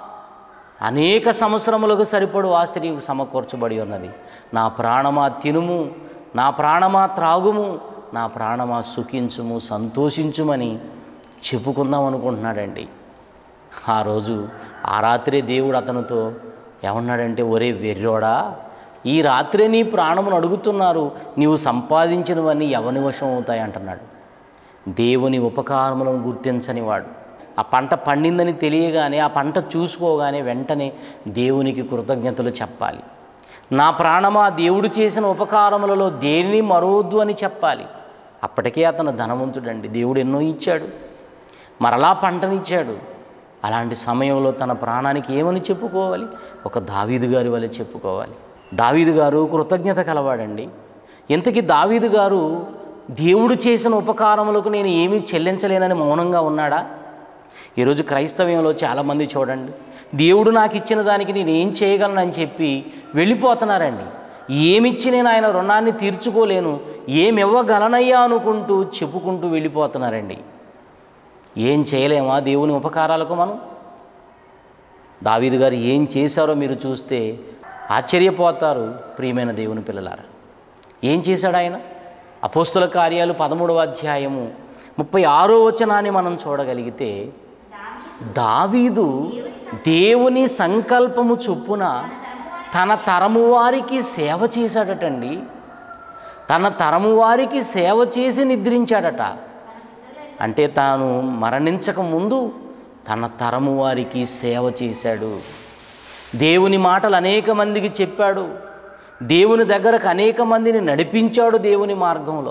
అనేక సంవత్సరములకు సరిపడు ఆస్తి నీకు సమకూర్చబడి ఉన్నది నా ప్రాణమా తినుము నా ప్రాణమా త్రాగుము నా ప్రాణమా సుఖించుము సంతోషించుమని చెప్పుకుందాం అనుకుంటున్నాడండి ఆ రోజు ఆ రాత్రే దేవుడు అతనితో ఏమన్నాడంటే ఒరే వెర్రోడా ఈ రాత్రే నీ ప్రాణమును అడుగుతున్నారు నీవు సంపాదించినవన్నీ ఎవని వశం అవుతాయి అంటున్నాడు దేవుని ఉపకారములను గుర్తించని వాడు ఆ పంట పండిందని తెలియగానే ఆ పంట చూసుకోగానే వెంటనే దేవునికి కృతజ్ఞతలు చెప్పాలి నా ప్రాణమా దేవుడు చేసిన ఉపకారములలో దేనిని మరవద్దు అని చెప్పాలి అప్పటికే అతను ధనవంతుడండి దేవుడు ఎన్నో ఇచ్చాడు మరలా పంటనిచ్చాడు అలాంటి సమయంలో తన ప్రాణానికి ఏమని చెప్పుకోవాలి ఒక దావీదు గారి వల్ల చెప్పుకోవాలి దావీదు గారు కృతజ్ఞత కలవాడండి ఇంతకీ దావీదు గారు దేవుడు చేసిన ఉపకారములకు నేను ఏమీ చెల్లించలేనని మౌనంగా ఉన్నాడా ఈరోజు క్రైస్తవ్యంలో చాలామంది చూడండి దేవుడు నాకు ఇచ్చిన దానికి నేను ఏం చేయగలనని చెప్పి వెళ్ళిపోతున్నారండి ఏమిచ్చి నేను ఆయన రుణాన్ని తీర్చుకోలేను ఏమి ఇవ్వగలనయ్యా అనుకుంటూ చెప్పుకుంటూ వెళ్ళిపోతున్నారండి ఏం చేయలేమా దేవుని ఉపకారాలకు మనం దావీదు గారు ఏం చేశారో మీరు చూస్తే ఆశ్చర్యపోతారు ప్రియమైన దేవుని పిల్లలారా ఏం చేశాడు ఆయన అపోస్తుల కార్యాలు పదమూడవ అధ్యాయము ముప్పై ఆరో వచనాన్ని మనం చూడగలిగితే దావీదు దేవుని సంకల్పము చొప్పున తన తరము వారికి సేవ చేశాడటండి తన తరము వారికి సేవ చేసి నిద్రించాడట అంటే తాను మరణించక ముందు తన తరము వారికి సేవ చేశాడు దేవుని మాటలు అనేక మందికి చెప్పాడు దేవుని దగ్గరకు అనేక మందిని నడిపించాడు దేవుని మార్గంలో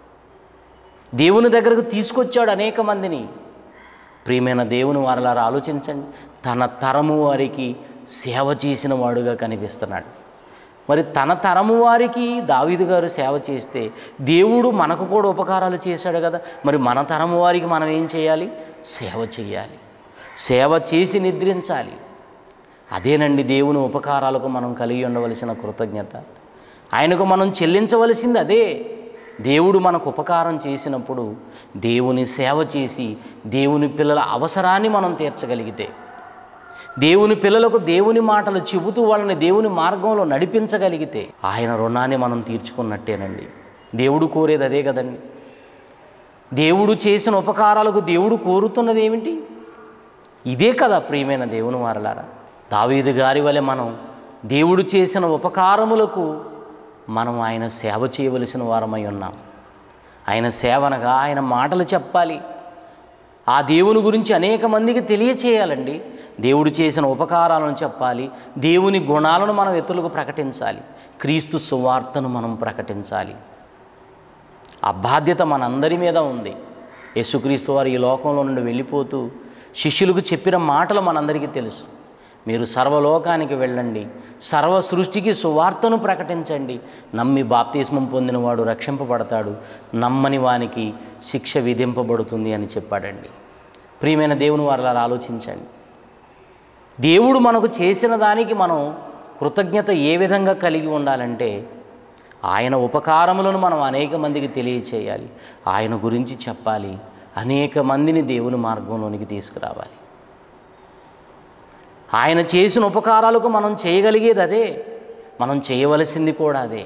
దేవుని దగ్గరకు తీసుకొచ్చాడు అనేక మందిని ప్రియమైన దేవుని వారలారా ఆలోచించండి తన తరము వారికి సేవ చేసిన వాడుగా కనిపిస్తున్నాడు మరి తన తరము వారికి దావీదు గారు సేవ చేస్తే దేవుడు మనకు కూడా ఉపకారాలు చేశాడు కదా మరి మన తరము వారికి మనం ఏం చేయాలి సేవ చేయాలి సేవ చేసి నిద్రించాలి అదేనండి దేవుని ఉపకారాలకు మనం కలిగి ఉండవలసిన కృతజ్ఞత ఆయనకు మనం చెల్లించవలసింది అదే దేవుడు మనకు ఉపకారం చేసినప్పుడు దేవుని సేవ చేసి దేవుని పిల్లల అవసరాన్ని మనం తీర్చగలిగితే దేవుని పిల్లలకు దేవుని మాటలు చెబుతూ వాళ్ళని దేవుని మార్గంలో నడిపించగలిగితే ఆయన రుణాన్ని మనం తీర్చుకున్నట్టేనండి దేవుడు కోరేది అదే కదండి దేవుడు చేసిన ఉపకారాలకు దేవుడు కోరుతున్నది ఏమిటి ఇదే కదా ప్రియమైన దేవుని వారలారా దావీదు గారి వలె మనం దేవుడు చేసిన ఉపకారములకు మనం ఆయన సేవ చేయవలసిన వారమై ఉన్నాం ఆయన సేవనగా ఆయన మాటలు చెప్పాలి ఆ దేవుని గురించి అనేక మందికి తెలియచేయాలండి దేవుడు చేసిన ఉపకారాలను చెప్పాలి దేవుని గుణాలను మనం ఇతరులకు ప్రకటించాలి క్రీస్తు సువార్తను మనం ప్రకటించాలి ఆ బాధ్యత మనందరి మీద ఉంది యేసుక్రీస్తు వారు ఈ లోకంలో నుండి వెళ్ళిపోతూ శిష్యులకు చెప్పిన మాటలు మనందరికీ తెలుసు మీరు సర్వలోకానికి వెళ్ళండి సర్వ సృష్టికి సువార్తను ప్రకటించండి నమ్మి బాప్తిస్మం పొందినవాడు రక్షింపబడతాడు నమ్మని వానికి శిక్ష విధింపబడుతుంది అని చెప్పాడండి ప్రియమైన దేవుని వారు ఆలోచించండి దేవుడు మనకు చేసిన దానికి మనం కృతజ్ఞత ఏ విధంగా కలిగి ఉండాలంటే ఆయన ఉపకారములను మనం అనేక మందికి తెలియచేయాలి ఆయన గురించి చెప్పాలి అనేక మందిని దేవుని మార్గంలోనికి తీసుకురావాలి ఆయన చేసిన ఉపకారాలకు మనం చేయగలిగేది అదే మనం చేయవలసింది కూడా అదే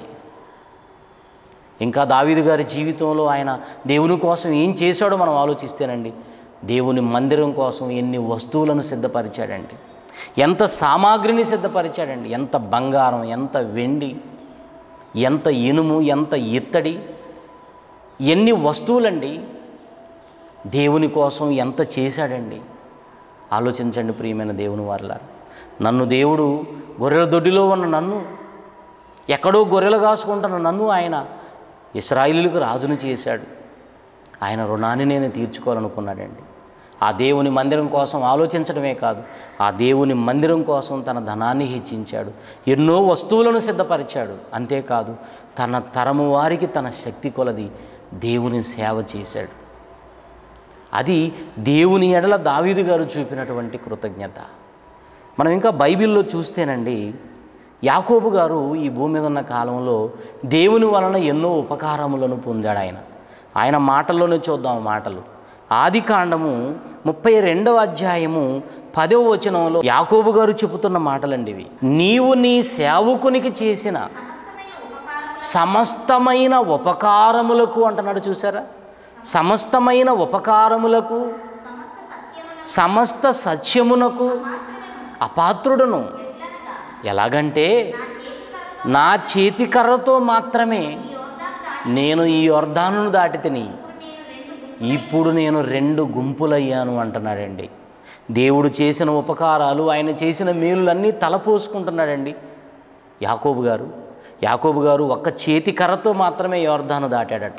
ఇంకా దావీదు గారి జీవితంలో ఆయన దేవుని కోసం ఏం చేశాడో మనం ఆలోచిస్తేనండి దేవుని మందిరం కోసం ఎన్ని వస్తువులను సిద్ధపరిచాడండి ఎంత సామాగ్రిని సిద్ధపరిచాడండి ఎంత బంగారం ఎంత వెండి ఎంత ఇనుము ఎంత ఇత్తడి ఎన్ని వస్తువులండి దేవుని కోసం ఎంత చేశాడండి ఆలోచించండి ప్రియమైన దేవుని వారిలా నన్ను దేవుడు గొర్రెల దొడ్డిలో ఉన్న నన్ను ఎక్కడో గొర్రెలు కాసుకుంటున్న నన్ను ఆయన ఇస్రాయిలీలకు రాజును చేశాడు ఆయన రుణాన్ని నేను తీర్చుకోవాలనుకున్నాడండి ఆ దేవుని మందిరం కోసం ఆలోచించడమే కాదు ఆ దేవుని మందిరం కోసం తన ధనాన్ని హెచ్చించాడు ఎన్నో వస్తువులను సిద్ధపరిచాడు అంతేకాదు తన తరము వారికి తన శక్తి కొలది దేవుని సేవ చేశాడు అది దేవుని ఎడల దావీదు గారు చూపినటువంటి కృతజ్ఞత మనం ఇంకా బైబిల్లో చూస్తేనండి యాకోబు గారు ఈ భూమి మీద ఉన్న కాలంలో దేవుని వలన ఎన్నో ఉపకారములను పొందాడు ఆయన ఆయన మాటల్లోనే చూద్దాం ఆ మాటలు ఆది కాండము ముప్పై రెండవ అధ్యాయము పదవ వచనంలో యాకోబు గారు చెబుతున్న మాటలండి ఇవి నీవు నీ సేవకునికి చేసిన సమస్తమైన ఉపకారములకు అంటున్నాడు చూసారా సమస్తమైన ఉపకారములకు సమస్త సత్యమునకు అపాత్రుడను ఎలాగంటే నా చేతికర్రతో మాత్రమే నేను ఈ యోర్ధానును దాటి తిని ఇప్పుడు నేను రెండు గుంపులయ్యాను అంటున్నాడండి దేవుడు చేసిన ఉపకారాలు ఆయన చేసిన మేలులన్నీ తలపోసుకుంటున్నాడండి యాకోబు గారు యాకోబు గారు ఒక్క చేతి కర్రతో మాత్రమే యోర్ధాను దాటాడట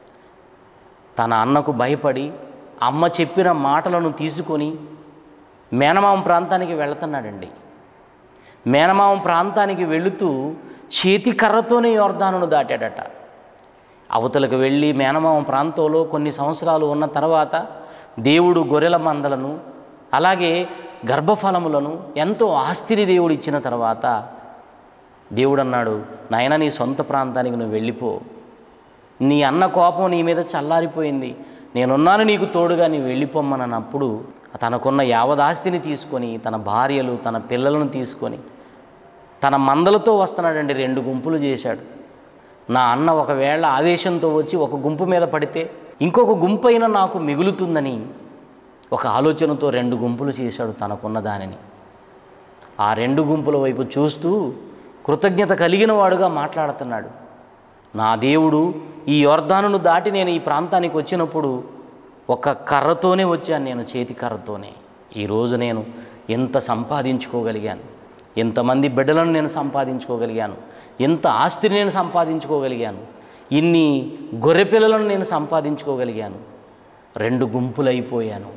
తన అన్నకు భయపడి అమ్మ చెప్పిన మాటలను తీసుకొని మేనమామ ప్రాంతానికి వెళుతున్నాడండి మేనమామ ప్రాంతానికి వెళుతూ చేతి కర్రతోనే యోర్ధానును దాటాడట అవతలకు వెళ్ళి మేనమామ ప్రాంతంలో కొన్ని సంవత్సరాలు ఉన్న తర్వాత దేవుడు గొర్రెల మందలను అలాగే గర్భఫలములను ఎంతో ఆస్తిని దేవుడు ఇచ్చిన తర్వాత దేవుడు అన్నాడు నాయన నీ సొంత ప్రాంతానికి నువ్వు వెళ్ళిపో నీ అన్న కోపం నీ మీద చల్లారిపోయింది నేనున్నాను నీకు తోడుగా నీ వెళ్ళిపోమ్మనప్పుడు తనకున్న యావదాస్తిని తీసుకొని తన భార్యలు తన పిల్లలను తీసుకొని తన మందలతో వస్తున్నాడండి రెండు గుంపులు చేశాడు నా అన్న ఒకవేళ ఆవేశంతో వచ్చి ఒక గుంపు మీద పడితే ఇంకొక గుంపు అయినా నాకు మిగులుతుందని ఒక ఆలోచనతో రెండు గుంపులు చేశాడు తనకున్న దానిని ఆ రెండు గుంపుల వైపు చూస్తూ కృతజ్ఞత కలిగిన వాడుగా మాట్లాడుతున్నాడు నా దేవుడు ఈ యోర్ధానును దాటి నేను ఈ ప్రాంతానికి వచ్చినప్పుడు ఒక కర్రతోనే వచ్చాను నేను చేతి కర్రతోనే ఈరోజు నేను ఎంత సంపాదించుకోగలిగాను ఎంతమంది బిడ్డలను నేను సంపాదించుకోగలిగాను ఎంత ఆస్తిని నేను సంపాదించుకోగలిగాను ఇన్ని గొర్రె పిల్లలను నేను సంపాదించుకోగలిగాను రెండు గుంపులైపోయాను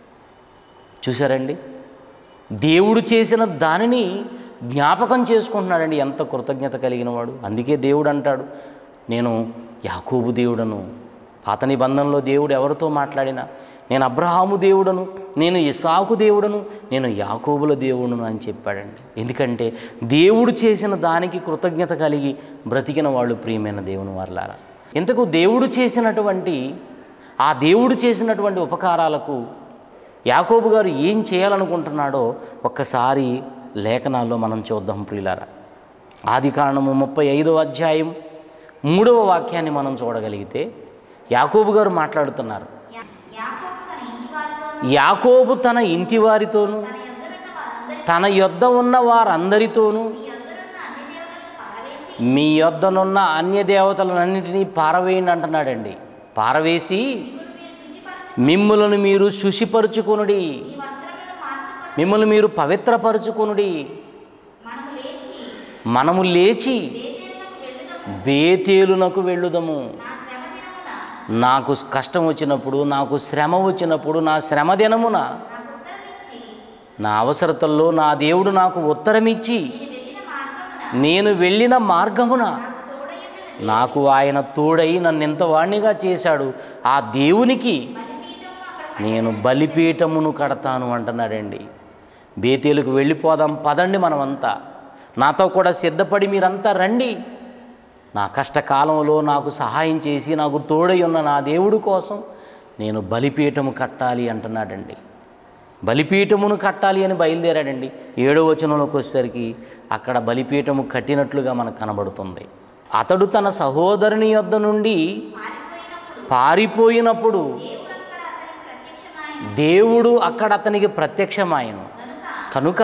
చూసారండి దేవుడు చేసిన దానిని జ్ఞాపకం చేసుకుంటున్నాడండి ఎంత కృతజ్ఞత కలిగిన వాడు అందుకే దేవుడు అంటాడు నేను యాకోబు దేవుడను పాత నిబంధనలో దేవుడు ఎవరితో మాట్లాడినా నేను అబ్రహాము దేవుడను నేను ఇసాకు దేవుడను నేను యాకోబుల దేవుడును అని చెప్పాడండి ఎందుకంటే దేవుడు చేసిన దానికి కృతజ్ఞత కలిగి బ్రతికిన వాళ్ళు ప్రియమైన దేవుని వర్లారా ఇంతకు దేవుడు చేసినటువంటి ఆ దేవుడు చేసినటువంటి ఉపకారాలకు యాకోబు గారు ఏం చేయాలనుకుంటున్నాడో ఒక్కసారి లేఖనాల్లో మనం చూద్దాం ప్రియులారా ఆది కారణము ముప్పై ఐదవ అధ్యాయం మూడవ వాక్యాన్ని మనం చూడగలిగితే యాకోబు గారు మాట్లాడుతున్నారు యాకోబు తన ఇంటి వారితోనూ తన యొద్ద ఉన్న వారందరితోనూ మీ యొద్దనున్న అన్య దేవతలన్నింటినీ పారవేయండి అంటున్నాడండి పారవేసి మిమ్ములను మీరు శుచిపరుచుకొనుడి మిమ్మల్ని మీరు పవిత్రపరుచుకొనుడి మనము లేచి బేతేలునకు వెళ్ళుదము నాకు కష్టం వచ్చినప్పుడు నాకు శ్రమ వచ్చినప్పుడు నా శ్రమ దినమున నా అవసరతల్లో నా దేవుడు నాకు ఉత్తరమిచ్చి నేను వెళ్ళిన మార్గమున నాకు ఆయన తోడై నన్ను ఎంత వాణ్ణిగా చేశాడు ఆ దేవునికి నేను బలిపీఠమును కడతాను అంటున్నాడండి బేతేలుకు వెళ్ళిపోదాం పదండి మనమంతా నాతో కూడా సిద్ధపడి మీరంతా రండి నా కష్టకాలంలో నాకు సహాయం చేసి నాకు తోడై ఉన్న నా దేవుడు కోసం నేను బలిపీఠము కట్టాలి అంటున్నాడండి బలిపీఠమును కట్టాలి అని బయలుదేరాడండి ఏడో వచనంలోకి వచ్చేసరికి అక్కడ బలిపీఠము కట్టినట్లుగా మనకు కనబడుతుంది అతడు తన సహోదరుని యొద్ద నుండి పారిపోయినప్పుడు దేవుడు అక్కడ అతనికి ప్రత్యక్షమాయను కనుక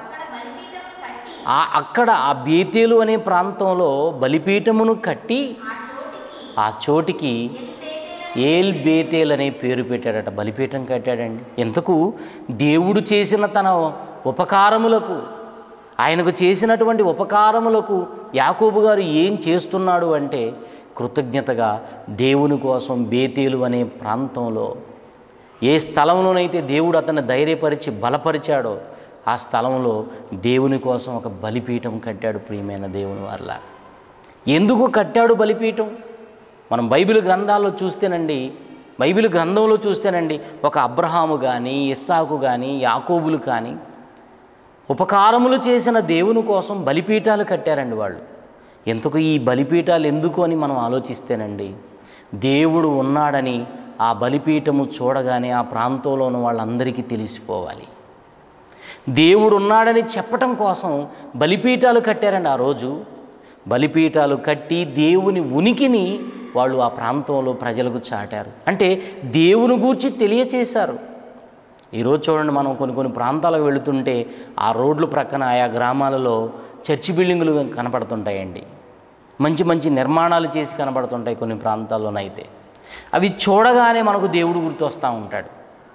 ఆ అక్కడ ఆ బీతేలు అనే ప్రాంతంలో బలిపీఠమును కట్టి ఆ చోటికి ఏల్ బేతేల్ అనే పేరు పెట్టాడట బలిపీఠం కట్టాడండి ఎంతకు దేవుడు చేసిన తన ఉపకారములకు ఆయనకు చేసినటువంటి ఉపకారములకు యాకోబు గారు ఏం చేస్తున్నాడు అంటే కృతజ్ఞతగా దేవుని కోసం బేతేలు అనే ప్రాంతంలో ఏ స్థలంలోనైతే దేవుడు అతన్ని ధైర్యపరిచి బలపరిచాడో ఆ స్థలంలో దేవుని కోసం ఒక బలిపీఠం కట్టాడు ప్రియమైన దేవుని వల్ల ఎందుకు కట్టాడు బలిపీఠం మనం బైబిల్ గ్రంథాల్లో చూస్తేనండి బైబిల్ గ్రంథంలో చూస్తేనండి ఒక అబ్రహాము కానీ ఇస్సాకు కానీ యాకోబులు కానీ ఉపకారములు చేసిన దేవుని కోసం బలిపీఠాలు కట్టారండి వాళ్ళు ఎందుకు ఈ బలిపీఠాలు ఎందుకు అని మనం ఆలోచిస్తేనండి దేవుడు ఉన్నాడని ఆ బలిపీఠము చూడగానే ఆ ప్రాంతంలో ఉన్న వాళ్ళందరికీ తెలిసిపోవాలి దేవుడు ఉన్నాడని చెప్పటం కోసం బలిపీఠాలు కట్టారండి ఆ రోజు బలిపీఠాలు కట్టి దేవుని ఉనికిని వాళ్ళు ఆ ప్రాంతంలో ప్రజలకు చాటారు అంటే దేవుని గూర్చి తెలియచేశారు ఈరోజు చూడండి మనం కొన్ని కొన్ని ప్రాంతాలకు వెళుతుంటే ఆ రోడ్లు ప్రక్కన ఆయా గ్రామాలలో చర్చి బిల్డింగులు కనపడుతుంటాయండి మంచి మంచి నిర్మాణాలు చేసి కనపడుతుంటాయి కొన్ని ప్రాంతాల్లోనైతే అవి చూడగానే మనకు దేవుడు గుర్తొస్తూ ఉంటాడు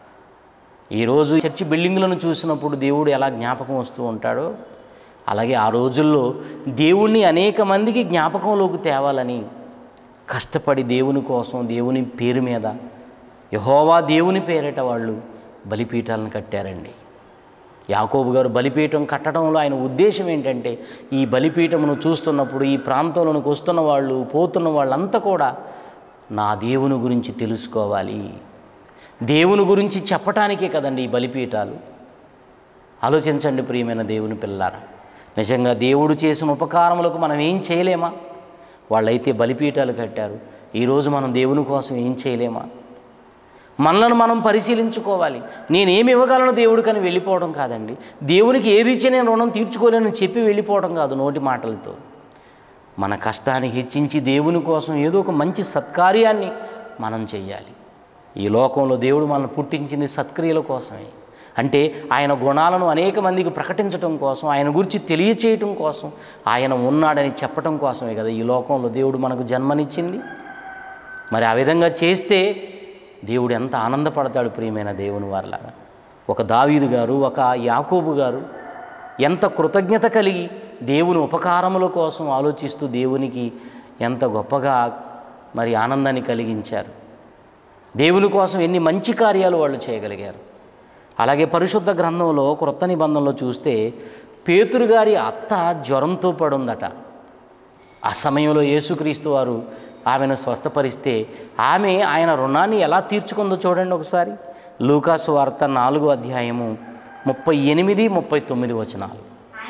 ఈరోజు చర్చి బిల్డింగులను చూసినప్పుడు దేవుడు ఎలా జ్ఞాపకం వస్తూ ఉంటాడో అలాగే ఆ రోజుల్లో దేవుణ్ణి అనేక మందికి జ్ఞాపకంలోకి తేవాలని కష్టపడి దేవుని కోసం దేవుని పేరు మీద యహోవా దేవుని పేరిట వాళ్ళు బలిపీఠాలను కట్టారండి యాకోబు గారు బలిపీఠం కట్టడంలో ఆయన ఉద్దేశం ఏంటంటే ఈ బలిపీఠమును చూస్తున్నప్పుడు ఈ ప్రాంతంలోనికి వస్తున్న వాళ్ళు పోతున్న వాళ్ళంతా కూడా నా దేవుని గురించి తెలుసుకోవాలి దేవుని గురించి చెప్పటానికే కదండి ఈ బలిపీఠాలు ఆలోచించండి ప్రియమైన దేవుని పిల్లారా నిజంగా దేవుడు చేసిన ఉపకారములకు మనం ఏం చేయలేమా వాళ్ళైతే బలిపీఠాలు కట్టారు ఈరోజు మనం దేవుని కోసం ఏం చేయలేమా మనలను మనం పరిశీలించుకోవాలి నేనేమి ఇవ్వగలను దేవుడికని వెళ్ళిపోవడం కాదండి దేవునికి ఏది ఇచ్చి నేను రుణం తీర్చుకోలేనని చెప్పి వెళ్ళిపోవడం కాదు నోటి మాటలతో మన కష్టాన్ని హెచ్చించి దేవుని కోసం ఏదో ఒక మంచి సత్కార్యాన్ని మనం చెయ్యాలి ఈ లోకంలో దేవుడు మనల్ని పుట్టించింది సత్క్రియల కోసమే అంటే ఆయన గుణాలను అనేక మందికి ప్రకటించడం కోసం ఆయన గురించి తెలియచేయటం కోసం ఆయన ఉన్నాడని చెప్పటం కోసమే కదా ఈ లోకంలో దేవుడు మనకు జన్మనిచ్చింది మరి ఆ విధంగా చేస్తే దేవుడు ఎంత ఆనందపడతాడు ప్రియమైన దేవుని వారిలాగా ఒక దావీదు గారు ఒక యాకోబు గారు ఎంత కృతజ్ఞత కలిగి దేవుని ఉపకారముల కోసం ఆలోచిస్తూ దేవునికి ఎంత గొప్పగా మరి ఆనందాన్ని కలిగించారు దేవుని కోసం ఎన్ని మంచి కార్యాలు వాళ్ళు చేయగలిగారు అలాగే పరిశుద్ధ గ్రంథంలో క్రొత్త నిబంధనలో చూస్తే పేతురు గారి అత్త జ్వరంతో పడుందట ఆ సమయంలో యేసుక్రీస్తు వారు ఆమెను స్వస్థపరిస్తే ఆమె ఆయన రుణాన్ని ఎలా తీర్చుకుందో చూడండి ఒకసారి లూకాసు వార్త నాలుగో అధ్యాయము ముప్పై ఎనిమిది ముప్పై తొమ్మిది వచనాలు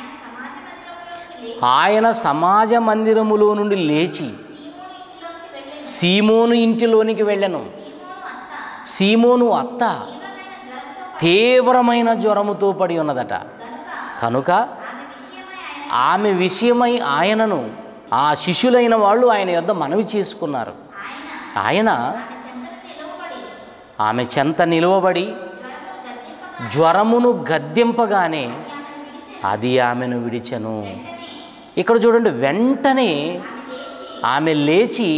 ఆయన సమాజ మందిరములో నుండి లేచి సీమోను ఇంటిలోనికి వెళ్ళను సీమోను అత్త తీవ్రమైన జ్వరముతో పడి ఉన్నదట కనుక ఆమె విషయమై ఆయనను ఆ శిష్యులైన వాళ్ళు ఆయన యొద్ద మనవి చేసుకున్నారు ఆయన ఆమె చెంత నిలువబడి జ్వరమును గద్దెంపగానే అది ఆమెను విడిచెను ఇక్కడ చూడండి వెంటనే ఆమె లేచి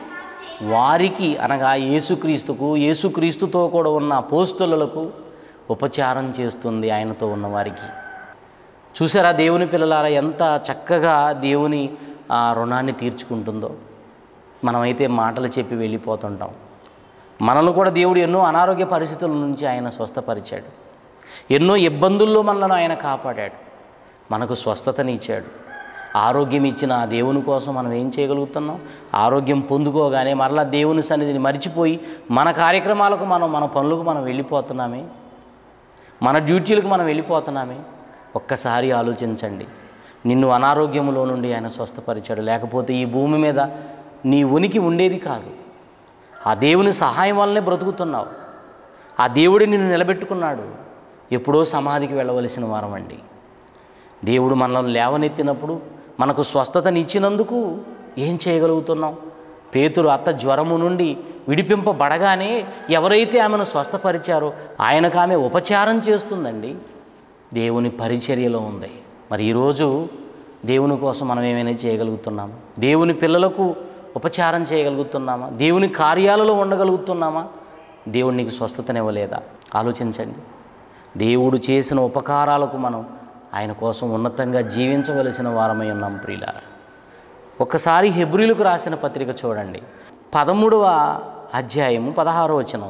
వారికి అనగా యేసుక్రీస్తుకు యేసుక్రీస్తుతో కూడా ఉన్న పోస్తులకు ఉపచారం చేస్తుంది ఆయనతో ఉన్నవారికి చూసారా దేవుని పిల్లలారా ఎంత చక్కగా దేవుని ఆ రుణాన్ని తీర్చుకుంటుందో మనమైతే మాటలు చెప్పి వెళ్ళిపోతుంటాం మనల్ని కూడా దేవుడు ఎన్నో అనారోగ్య పరిస్థితుల నుంచి ఆయన స్వస్థపరిచాడు ఎన్నో ఇబ్బందుల్లో మనలను ఆయన కాపాడాడు మనకు స్వస్థతని ఇచ్చాడు ఆరోగ్యం ఇచ్చిన ఆ దేవుని కోసం మనం ఏం చేయగలుగుతున్నాం ఆరోగ్యం పొందుకోగానే మరలా దేవుని సన్నిధిని మర్చిపోయి మన కార్యక్రమాలకు మనం మన పనులకు మనం వెళ్ళిపోతున్నామే మన డ్యూటీలకు మనం వెళ్ళిపోతున్నామే ఒక్కసారి ఆలోచించండి నిన్ను అనారోగ్యములో నుండి ఆయన స్వస్థపరిచాడు లేకపోతే ఈ భూమి మీద నీ ఉనికి ఉండేది కాదు ఆ దేవుని సహాయం వల్లనే బ్రతుకుతున్నావు ఆ దేవుడు నిన్ను నిలబెట్టుకున్నాడు ఎప్పుడో సమాధికి వెళ్ళవలసిన వారమండి దేవుడు మనల్ని లేవనెత్తినప్పుడు మనకు స్వస్థతని ఇచ్చినందుకు ఏం చేయగలుగుతున్నాం పేతురు అత్త జ్వరము నుండి విడిపింపబడగానే ఎవరైతే ఆమెను స్వస్థపరిచారో ఆయనకు ఆమె ఉపచారం చేస్తుందండి దేవుని పరిచర్యలో ఉంది మరి ఈరోజు దేవుని కోసం మనం ఏమైనా చేయగలుగుతున్నామా దేవుని పిల్లలకు ఉపచారం చేయగలుగుతున్నామా దేవుని కార్యాలలో ఉండగలుగుతున్నామా దేవుడు నీకు స్వస్థతనివ్వలేదా ఆలోచించండి దేవుడు చేసిన ఉపకారాలకు మనం ఆయన కోసం ఉన్నతంగా జీవించవలసిన వారమై ఉన్నాం ప్రియులారా ఒక్కసారి హెబ్రిలకు రాసిన పత్రిక చూడండి పదమూడవ అధ్యాయము పదహారో వచనం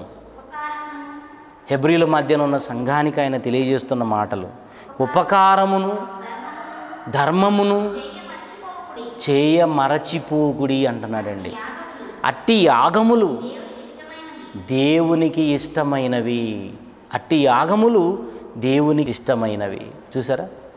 హెబ్రిల మధ్యన ఉన్న సంఘానికి ఆయన తెలియజేస్తున్న మాటలు ఉపకారమును ధర్మమును చేయ మరచిపోకుడి అంటున్నాడండి అట్టి యాగములు దేవునికి ఇష్టమైనవి అట్టి యాగములు దేవునికి ఇష్టమైనవి చూసారా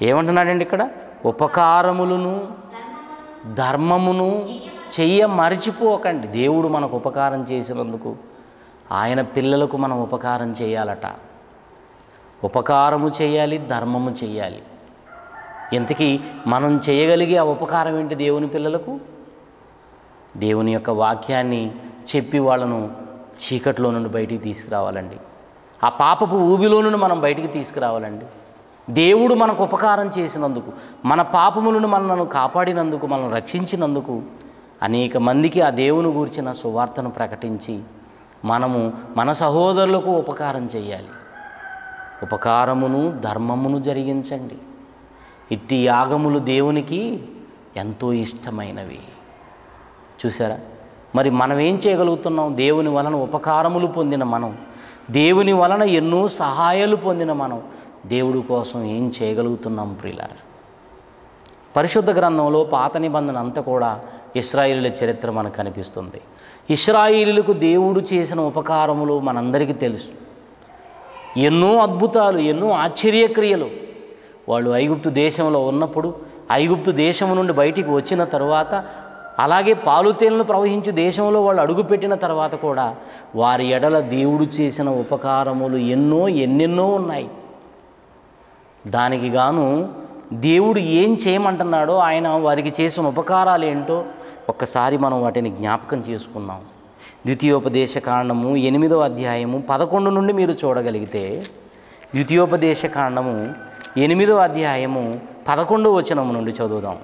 ఏమంటున్నాడండి ఇక్కడ ఉపకారములను ధర్మమును చెయ్య మరిచిపోకండి దేవుడు మనకు ఉపకారం చేసినందుకు ఆయన పిల్లలకు మనం ఉపకారం చేయాలట ఉపకారము చేయాలి ధర్మము చేయాలి ఇంతకీ మనం చేయగలిగే ఆ ఉపకారం ఏంటి దేవుని పిల్లలకు దేవుని యొక్క వాక్యాన్ని చెప్పి వాళ్ళను చీకట్లో నుండి బయటికి తీసుకురావాలండి ఆ పాపపు ఊబిలో నుండి మనం బయటికి తీసుకురావాలండి దేవుడు మనకు ఉపకారం చేసినందుకు మన పాపములను మనను కాపాడినందుకు మనం రక్షించినందుకు అనేక మందికి ఆ దేవుని గూర్చిన సువార్తను ప్రకటించి మనము మన సహోదరులకు ఉపకారం చేయాలి ఉపకారమును ధర్మమును జరిగించండి ఇట్టి యాగములు దేవునికి ఎంతో ఇష్టమైనవి చూసారా మరి మనం ఏం చేయగలుగుతున్నాం దేవుని వలన ఉపకారములు పొందిన మనం దేవుని వలన ఎన్నో సహాయాలు పొందిన మనం దేవుడి కోసం ఏం చేయగలుగుతున్నాం ప్రియులారా పరిశుద్ధ గ్రంథంలో పాత నిబంధన అంతా కూడా ఇస్రాయిలీల చరిత్ర మనకు కనిపిస్తుంది ఇస్రాయిలీలకు దేవుడు చేసిన ఉపకారములు మనందరికీ తెలుసు ఎన్నో అద్భుతాలు ఎన్నో ఆశ్చర్యక్రియలు వాళ్ళు ఐగుప్తు దేశంలో ఉన్నప్పుడు ఐగుప్తు దేశం నుండి బయటికి వచ్చిన తర్వాత అలాగే పాలుతేలను ప్రవహించు దేశంలో వాళ్ళు అడుగుపెట్టిన తర్వాత కూడా వారి ఎడల దేవుడు చేసిన ఉపకారములు ఎన్నో ఎన్నెన్నో ఉన్నాయి దానికి గాను దేవుడు ఏం చేయమంటున్నాడో ఆయన వారికి చేసిన ఉపకారాలు ఏంటో ఒక్కసారి మనం వాటిని జ్ఞాపకం చేసుకుందాం ద్వితీయోపదేశ కాండము ఎనిమిదో అధ్యాయము పదకొండు నుండి మీరు చూడగలిగితే ద్వితీయోపదేశ కాండము ఎనిమిదో అధ్యాయము పదకొండో వచనము నుండి చదువుదాం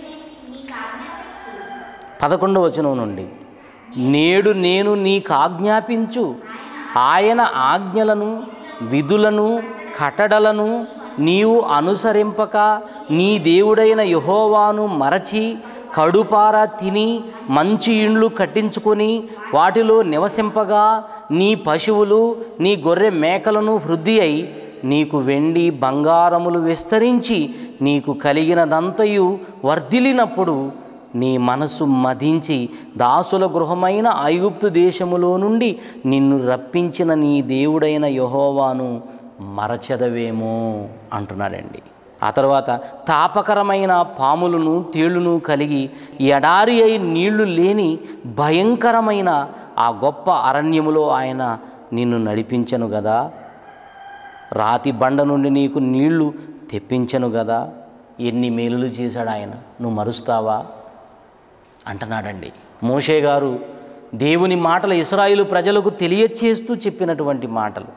పదకొండవ వచనం నుండి నేడు నేను నీకు ఆజ్ఞాపించు ఆయన ఆజ్ఞలను విధులను కటడలను నీవు అనుసరింపక నీ దేవుడైన యహోవాను మరచి కడుపార తిని మంచి ఇండ్లు కట్టించుకొని వాటిలో నివసింపగా నీ పశువులు నీ గొర్రె మేకలను వృద్ధి అయి నీకు వెండి బంగారములు విస్తరించి నీకు కలిగినదంతయు వర్ధిల్లినప్పుడు నీ మనసు మదించి దాసుల గృహమైన ఐగుప్తు దేశములో నుండి నిన్ను రప్పించిన నీ దేవుడైన యహోవాను మరచెదవేమో అంటున్నాడండి ఆ తర్వాత తాపకరమైన పాములను తేళ్లును కలిగి ఎడారి అయి నీళ్లు లేని భయంకరమైన ఆ గొప్ప అరణ్యములో ఆయన నిన్ను నడిపించను కదా రాతి బండ నుండి నీకు నీళ్లు తెప్పించను కదా ఎన్ని మేలులు చేశాడు ఆయన నువ్వు మరుస్తావా అంటున్నాడండి మోషే గారు దేవుని మాటలు ఇస్రాయిలు ప్రజలకు తెలియచేస్తూ చెప్పినటువంటి మాటలు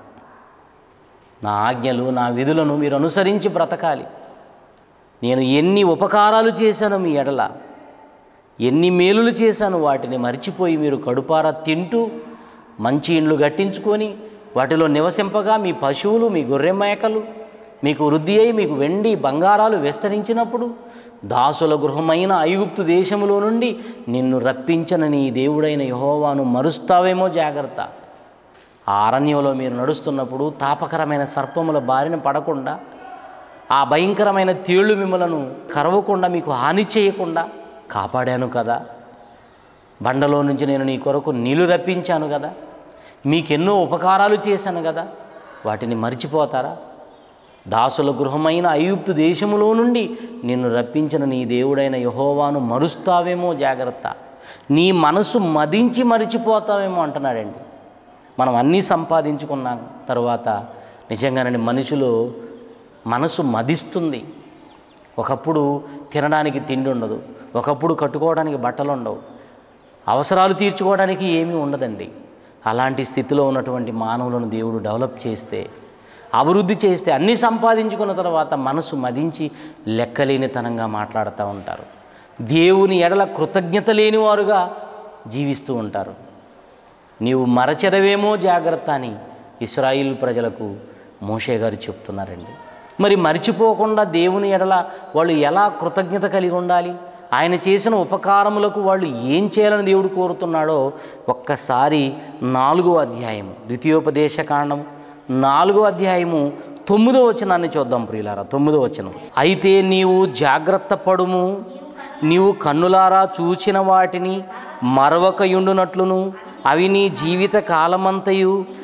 నా ఆజ్ఞలు నా విధులను మీరు అనుసరించి బ్రతకాలి నేను ఎన్ని ఉపకారాలు చేశాను మీ ఎడల ఎన్ని మేలులు చేశాను వాటిని మర్చిపోయి మీరు కడుపారా తింటూ మంచి ఇండ్లు కట్టించుకొని వాటిలో నివసింపగా మీ పశువులు మీ గొర్రె మేకలు మీకు వృద్ధి అయి మీకు వెండి బంగారాలు విస్తరించినప్పుడు దాసుల గృహమైన ఐగుప్తు దేశములో నుండి నిన్ను రప్పించిన నీ దేవుడైన యహోవాను మరుస్తావేమో జాగ్రత్త ఆ అరణ్యంలో మీరు నడుస్తున్నప్పుడు తాపకరమైన సర్పముల బారిన పడకుండా ఆ భయంకరమైన తేళ్ళు మిమ్మలను కరవకుండా మీకు హాని చేయకుండా కాపాడాను కదా బండలో నుంచి నేను నీ కొరకు నీళ్లు రప్పించాను కదా మీకెన్నో ఉపకారాలు చేశాను కదా వాటిని మర్చిపోతారా దాసుల గృహమైన ఐగుప్తు దేశములో నుండి నిన్ను రప్పించిన నీ దేవుడైన యహోవాను మరుస్తావేమో జాగ్రత్త నీ మనసు మదించి మరిచిపోతావేమో అంటున్నాడండి మనం అన్నీ సంపాదించుకున్న తర్వాత నిజంగానే మనుషులు మనసు మదిస్తుంది ఒకప్పుడు తినడానికి తిండి ఉండదు ఒకప్పుడు కట్టుకోవడానికి బట్టలు ఉండవు అవసరాలు తీర్చుకోవడానికి ఏమీ ఉండదండి అలాంటి స్థితిలో ఉన్నటువంటి మానవులను దేవుడు డెవలప్ చేస్తే అభివృద్ధి చేస్తే అన్నీ సంపాదించుకున్న తర్వాత మనసు మదించి లెక్కలేనితనంగా మాట్లాడుతూ ఉంటారు దేవుని ఎడల కృతజ్ఞత లేనివారుగా జీవిస్తూ ఉంటారు నీవు మరచెదవేమో జాగ్రత్త అని ఇస్రాయిల్ ప్రజలకు మోషే గారు చెప్తున్నారండి మరి మర్చిపోకుండా దేవుని ఎడల వాళ్ళు ఎలా కృతజ్ఞత కలిగి ఉండాలి ఆయన చేసిన ఉపకారములకు వాళ్ళు ఏం చేయాలని దేవుడు కోరుతున్నాడో ఒక్కసారి నాలుగో అధ్యాయము ద్వితీయోపదేశ కాండం నాలుగో అధ్యాయము తొమ్మిదో వచనాన్ని చూద్దాం ప్రియులారా తొమ్మిదో వచనం అయితే నీవు జాగ్రత్త పడుము నీవు కన్నులారా చూచిన వాటిని మరవకయుండునట్లును అవి నీ జీవిత కాలమంతయు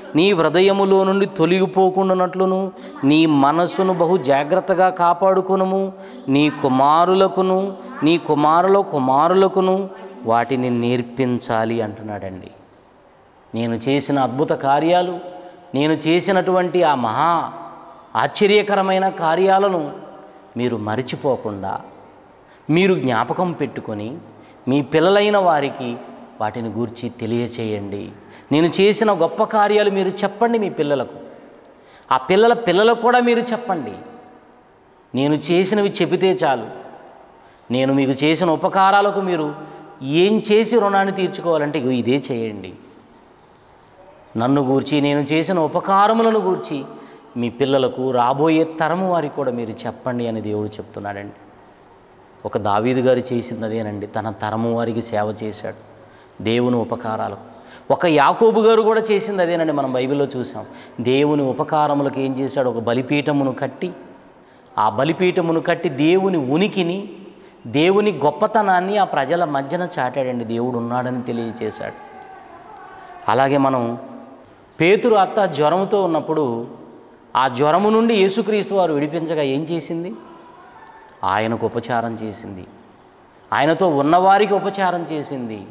నీ హృదయములో నుండి తొలగిపోకుండానట్లును నీ మనస్సును బహు జాగ్రత్తగా కాపాడుకొనుము నీ కుమారులకును నీ కుమారుల కుమారులకును వాటిని నేర్పించాలి అంటున్నాడండి నేను చేసిన అద్భుత కార్యాలు నేను చేసినటువంటి ఆ మహా ఆశ్చర్యకరమైన కార్యాలను మీరు మరిచిపోకుండా మీరు జ్ఞాపకం పెట్టుకొని మీ పిల్లలైన వారికి వాటిని గూర్చి తెలియచేయండి నేను చేసిన గొప్ప కార్యాలు మీరు చెప్పండి మీ పిల్లలకు ఆ పిల్లల పిల్లలకు కూడా మీరు చెప్పండి నేను చేసినవి చెబితే చాలు నేను మీకు చేసిన ఉపకారాలకు మీరు ఏం చేసి రుణాన్ని తీర్చుకోవాలంటే ఇగో ఇదే చేయండి నన్ను గూర్చి నేను చేసిన ఉపకారములను గూర్చి మీ పిల్లలకు రాబోయే తరము వారికి కూడా మీరు చెప్పండి అని దేవుడు చెప్తున్నాడండి ఒక దావీదు గారు చేసింది అదేనండి తన తరము వారికి సేవ చేశాడు దేవుని ఉపకారాలకు ఒక యాకోబు గారు కూడా చేసింది అదేనండి మనం బైబిల్లో చూసాం దేవుని ఉపకారములకు ఏం చేశాడు ఒక బలిపీఠమును కట్టి ఆ బలిపీఠమును కట్టి దేవుని ఉనికిని దేవుని గొప్పతనాన్ని ఆ ప్రజల మధ్యన చాటాడండి దేవుడు ఉన్నాడని తెలియచేశాడు అలాగే మనం పేతురు అత్త జ్వరంతో ఉన్నప్పుడు ఆ జ్వరము నుండి యేసుక్రీస్తు వారు విడిపించగా ఏం చేసింది ఆయనకు ఉపచారం చేసింది ఆయనతో ఉన్నవారికి ఉపచారం చేసింది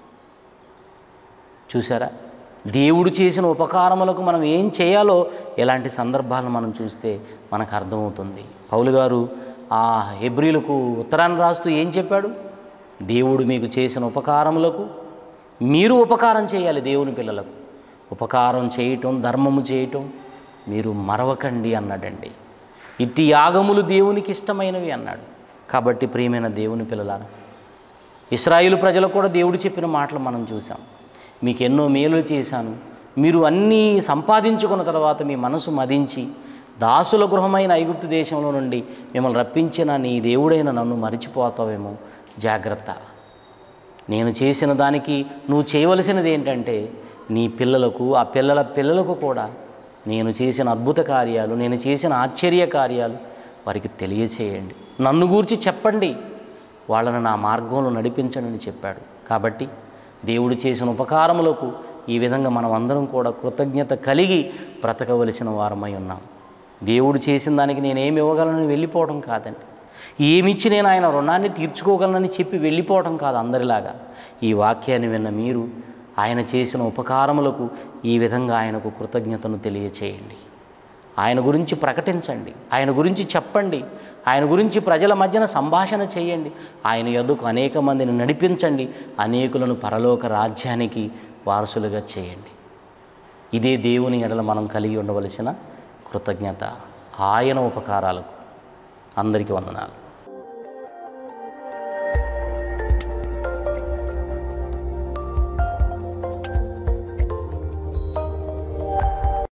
చూసారా దేవుడు చేసిన ఉపకారములకు మనం ఏం చేయాలో ఇలాంటి సందర్భాలను మనం చూస్తే మనకు అర్థమవుతుంది పౌలు గారు ఆ హెబ్రిలకు ఉత్తరాన్ని రాస్తూ ఏం చెప్పాడు దేవుడు మీకు చేసిన ఉపకారములకు మీరు ఉపకారం చేయాలి దేవుని పిల్లలకు ఉపకారం చేయటం ధర్మము చేయటం మీరు మరవకండి అన్నాడండి ఇట్టి యాగములు దేవునికి ఇష్టమైనవి అన్నాడు కాబట్టి ప్రియమైన దేవుని పిల్లలారా ఇస్రాయిల్ ప్రజలకు కూడా దేవుడు చెప్పిన మాటలు మనం చూసాం మీకు ఎన్నో మేలులు చేశాను మీరు అన్నీ సంపాదించుకున్న తర్వాత మీ మనసు మదించి దాసుల గృహమైన ఐగుప్తు దేశంలో నుండి మిమ్మల్ని రప్పించిన నీ దేవుడైన నన్ను మరిచిపోతావేమో జాగ్రత్త నేను చేసిన దానికి నువ్వు చేయవలసినది ఏంటంటే నీ పిల్లలకు ఆ పిల్లల పిల్లలకు కూడా నేను చేసిన అద్భుత కార్యాలు నేను చేసిన ఆశ్చర్య కార్యాలు వారికి తెలియచేయండి నన్ను గూర్చి చెప్పండి వాళ్ళని నా మార్గంలో నడిపించండి అని చెప్పాడు కాబట్టి దేవుడు చేసిన ఉపకారములకు ఈ విధంగా మనం అందరం కూడా కృతజ్ఞత కలిగి బ్రతకవలసిన వారమై ఉన్నాం దేవుడు చేసిన దానికి నేనేమి ఇవ్వగలను వెళ్ళిపోవడం కాదండి ఏమిచ్చి నేను ఆయన రుణాన్ని తీర్చుకోగలనని చెప్పి వెళ్ళిపోవడం కాదు అందరిలాగా ఈ వాక్యాన్ని విన్న మీరు ఆయన చేసిన ఉపకారములకు ఈ విధంగా ఆయనకు కృతజ్ఞతను తెలియచేయండి ఆయన గురించి ప్రకటించండి ఆయన గురించి చెప్పండి ఆయన గురించి ప్రజల మధ్యన సంభాషణ చేయండి ఆయన యొద్దకు అనేక మందిని నడిపించండి అనేకులను పరలోక రాజ్యానికి వారసులుగా చేయండి ఇదే దేవుని ఎడల మనం కలిగి ఉండవలసిన కృతజ్ఞత ఆయన ఉపకారాలకు అందరికీ వందనాలు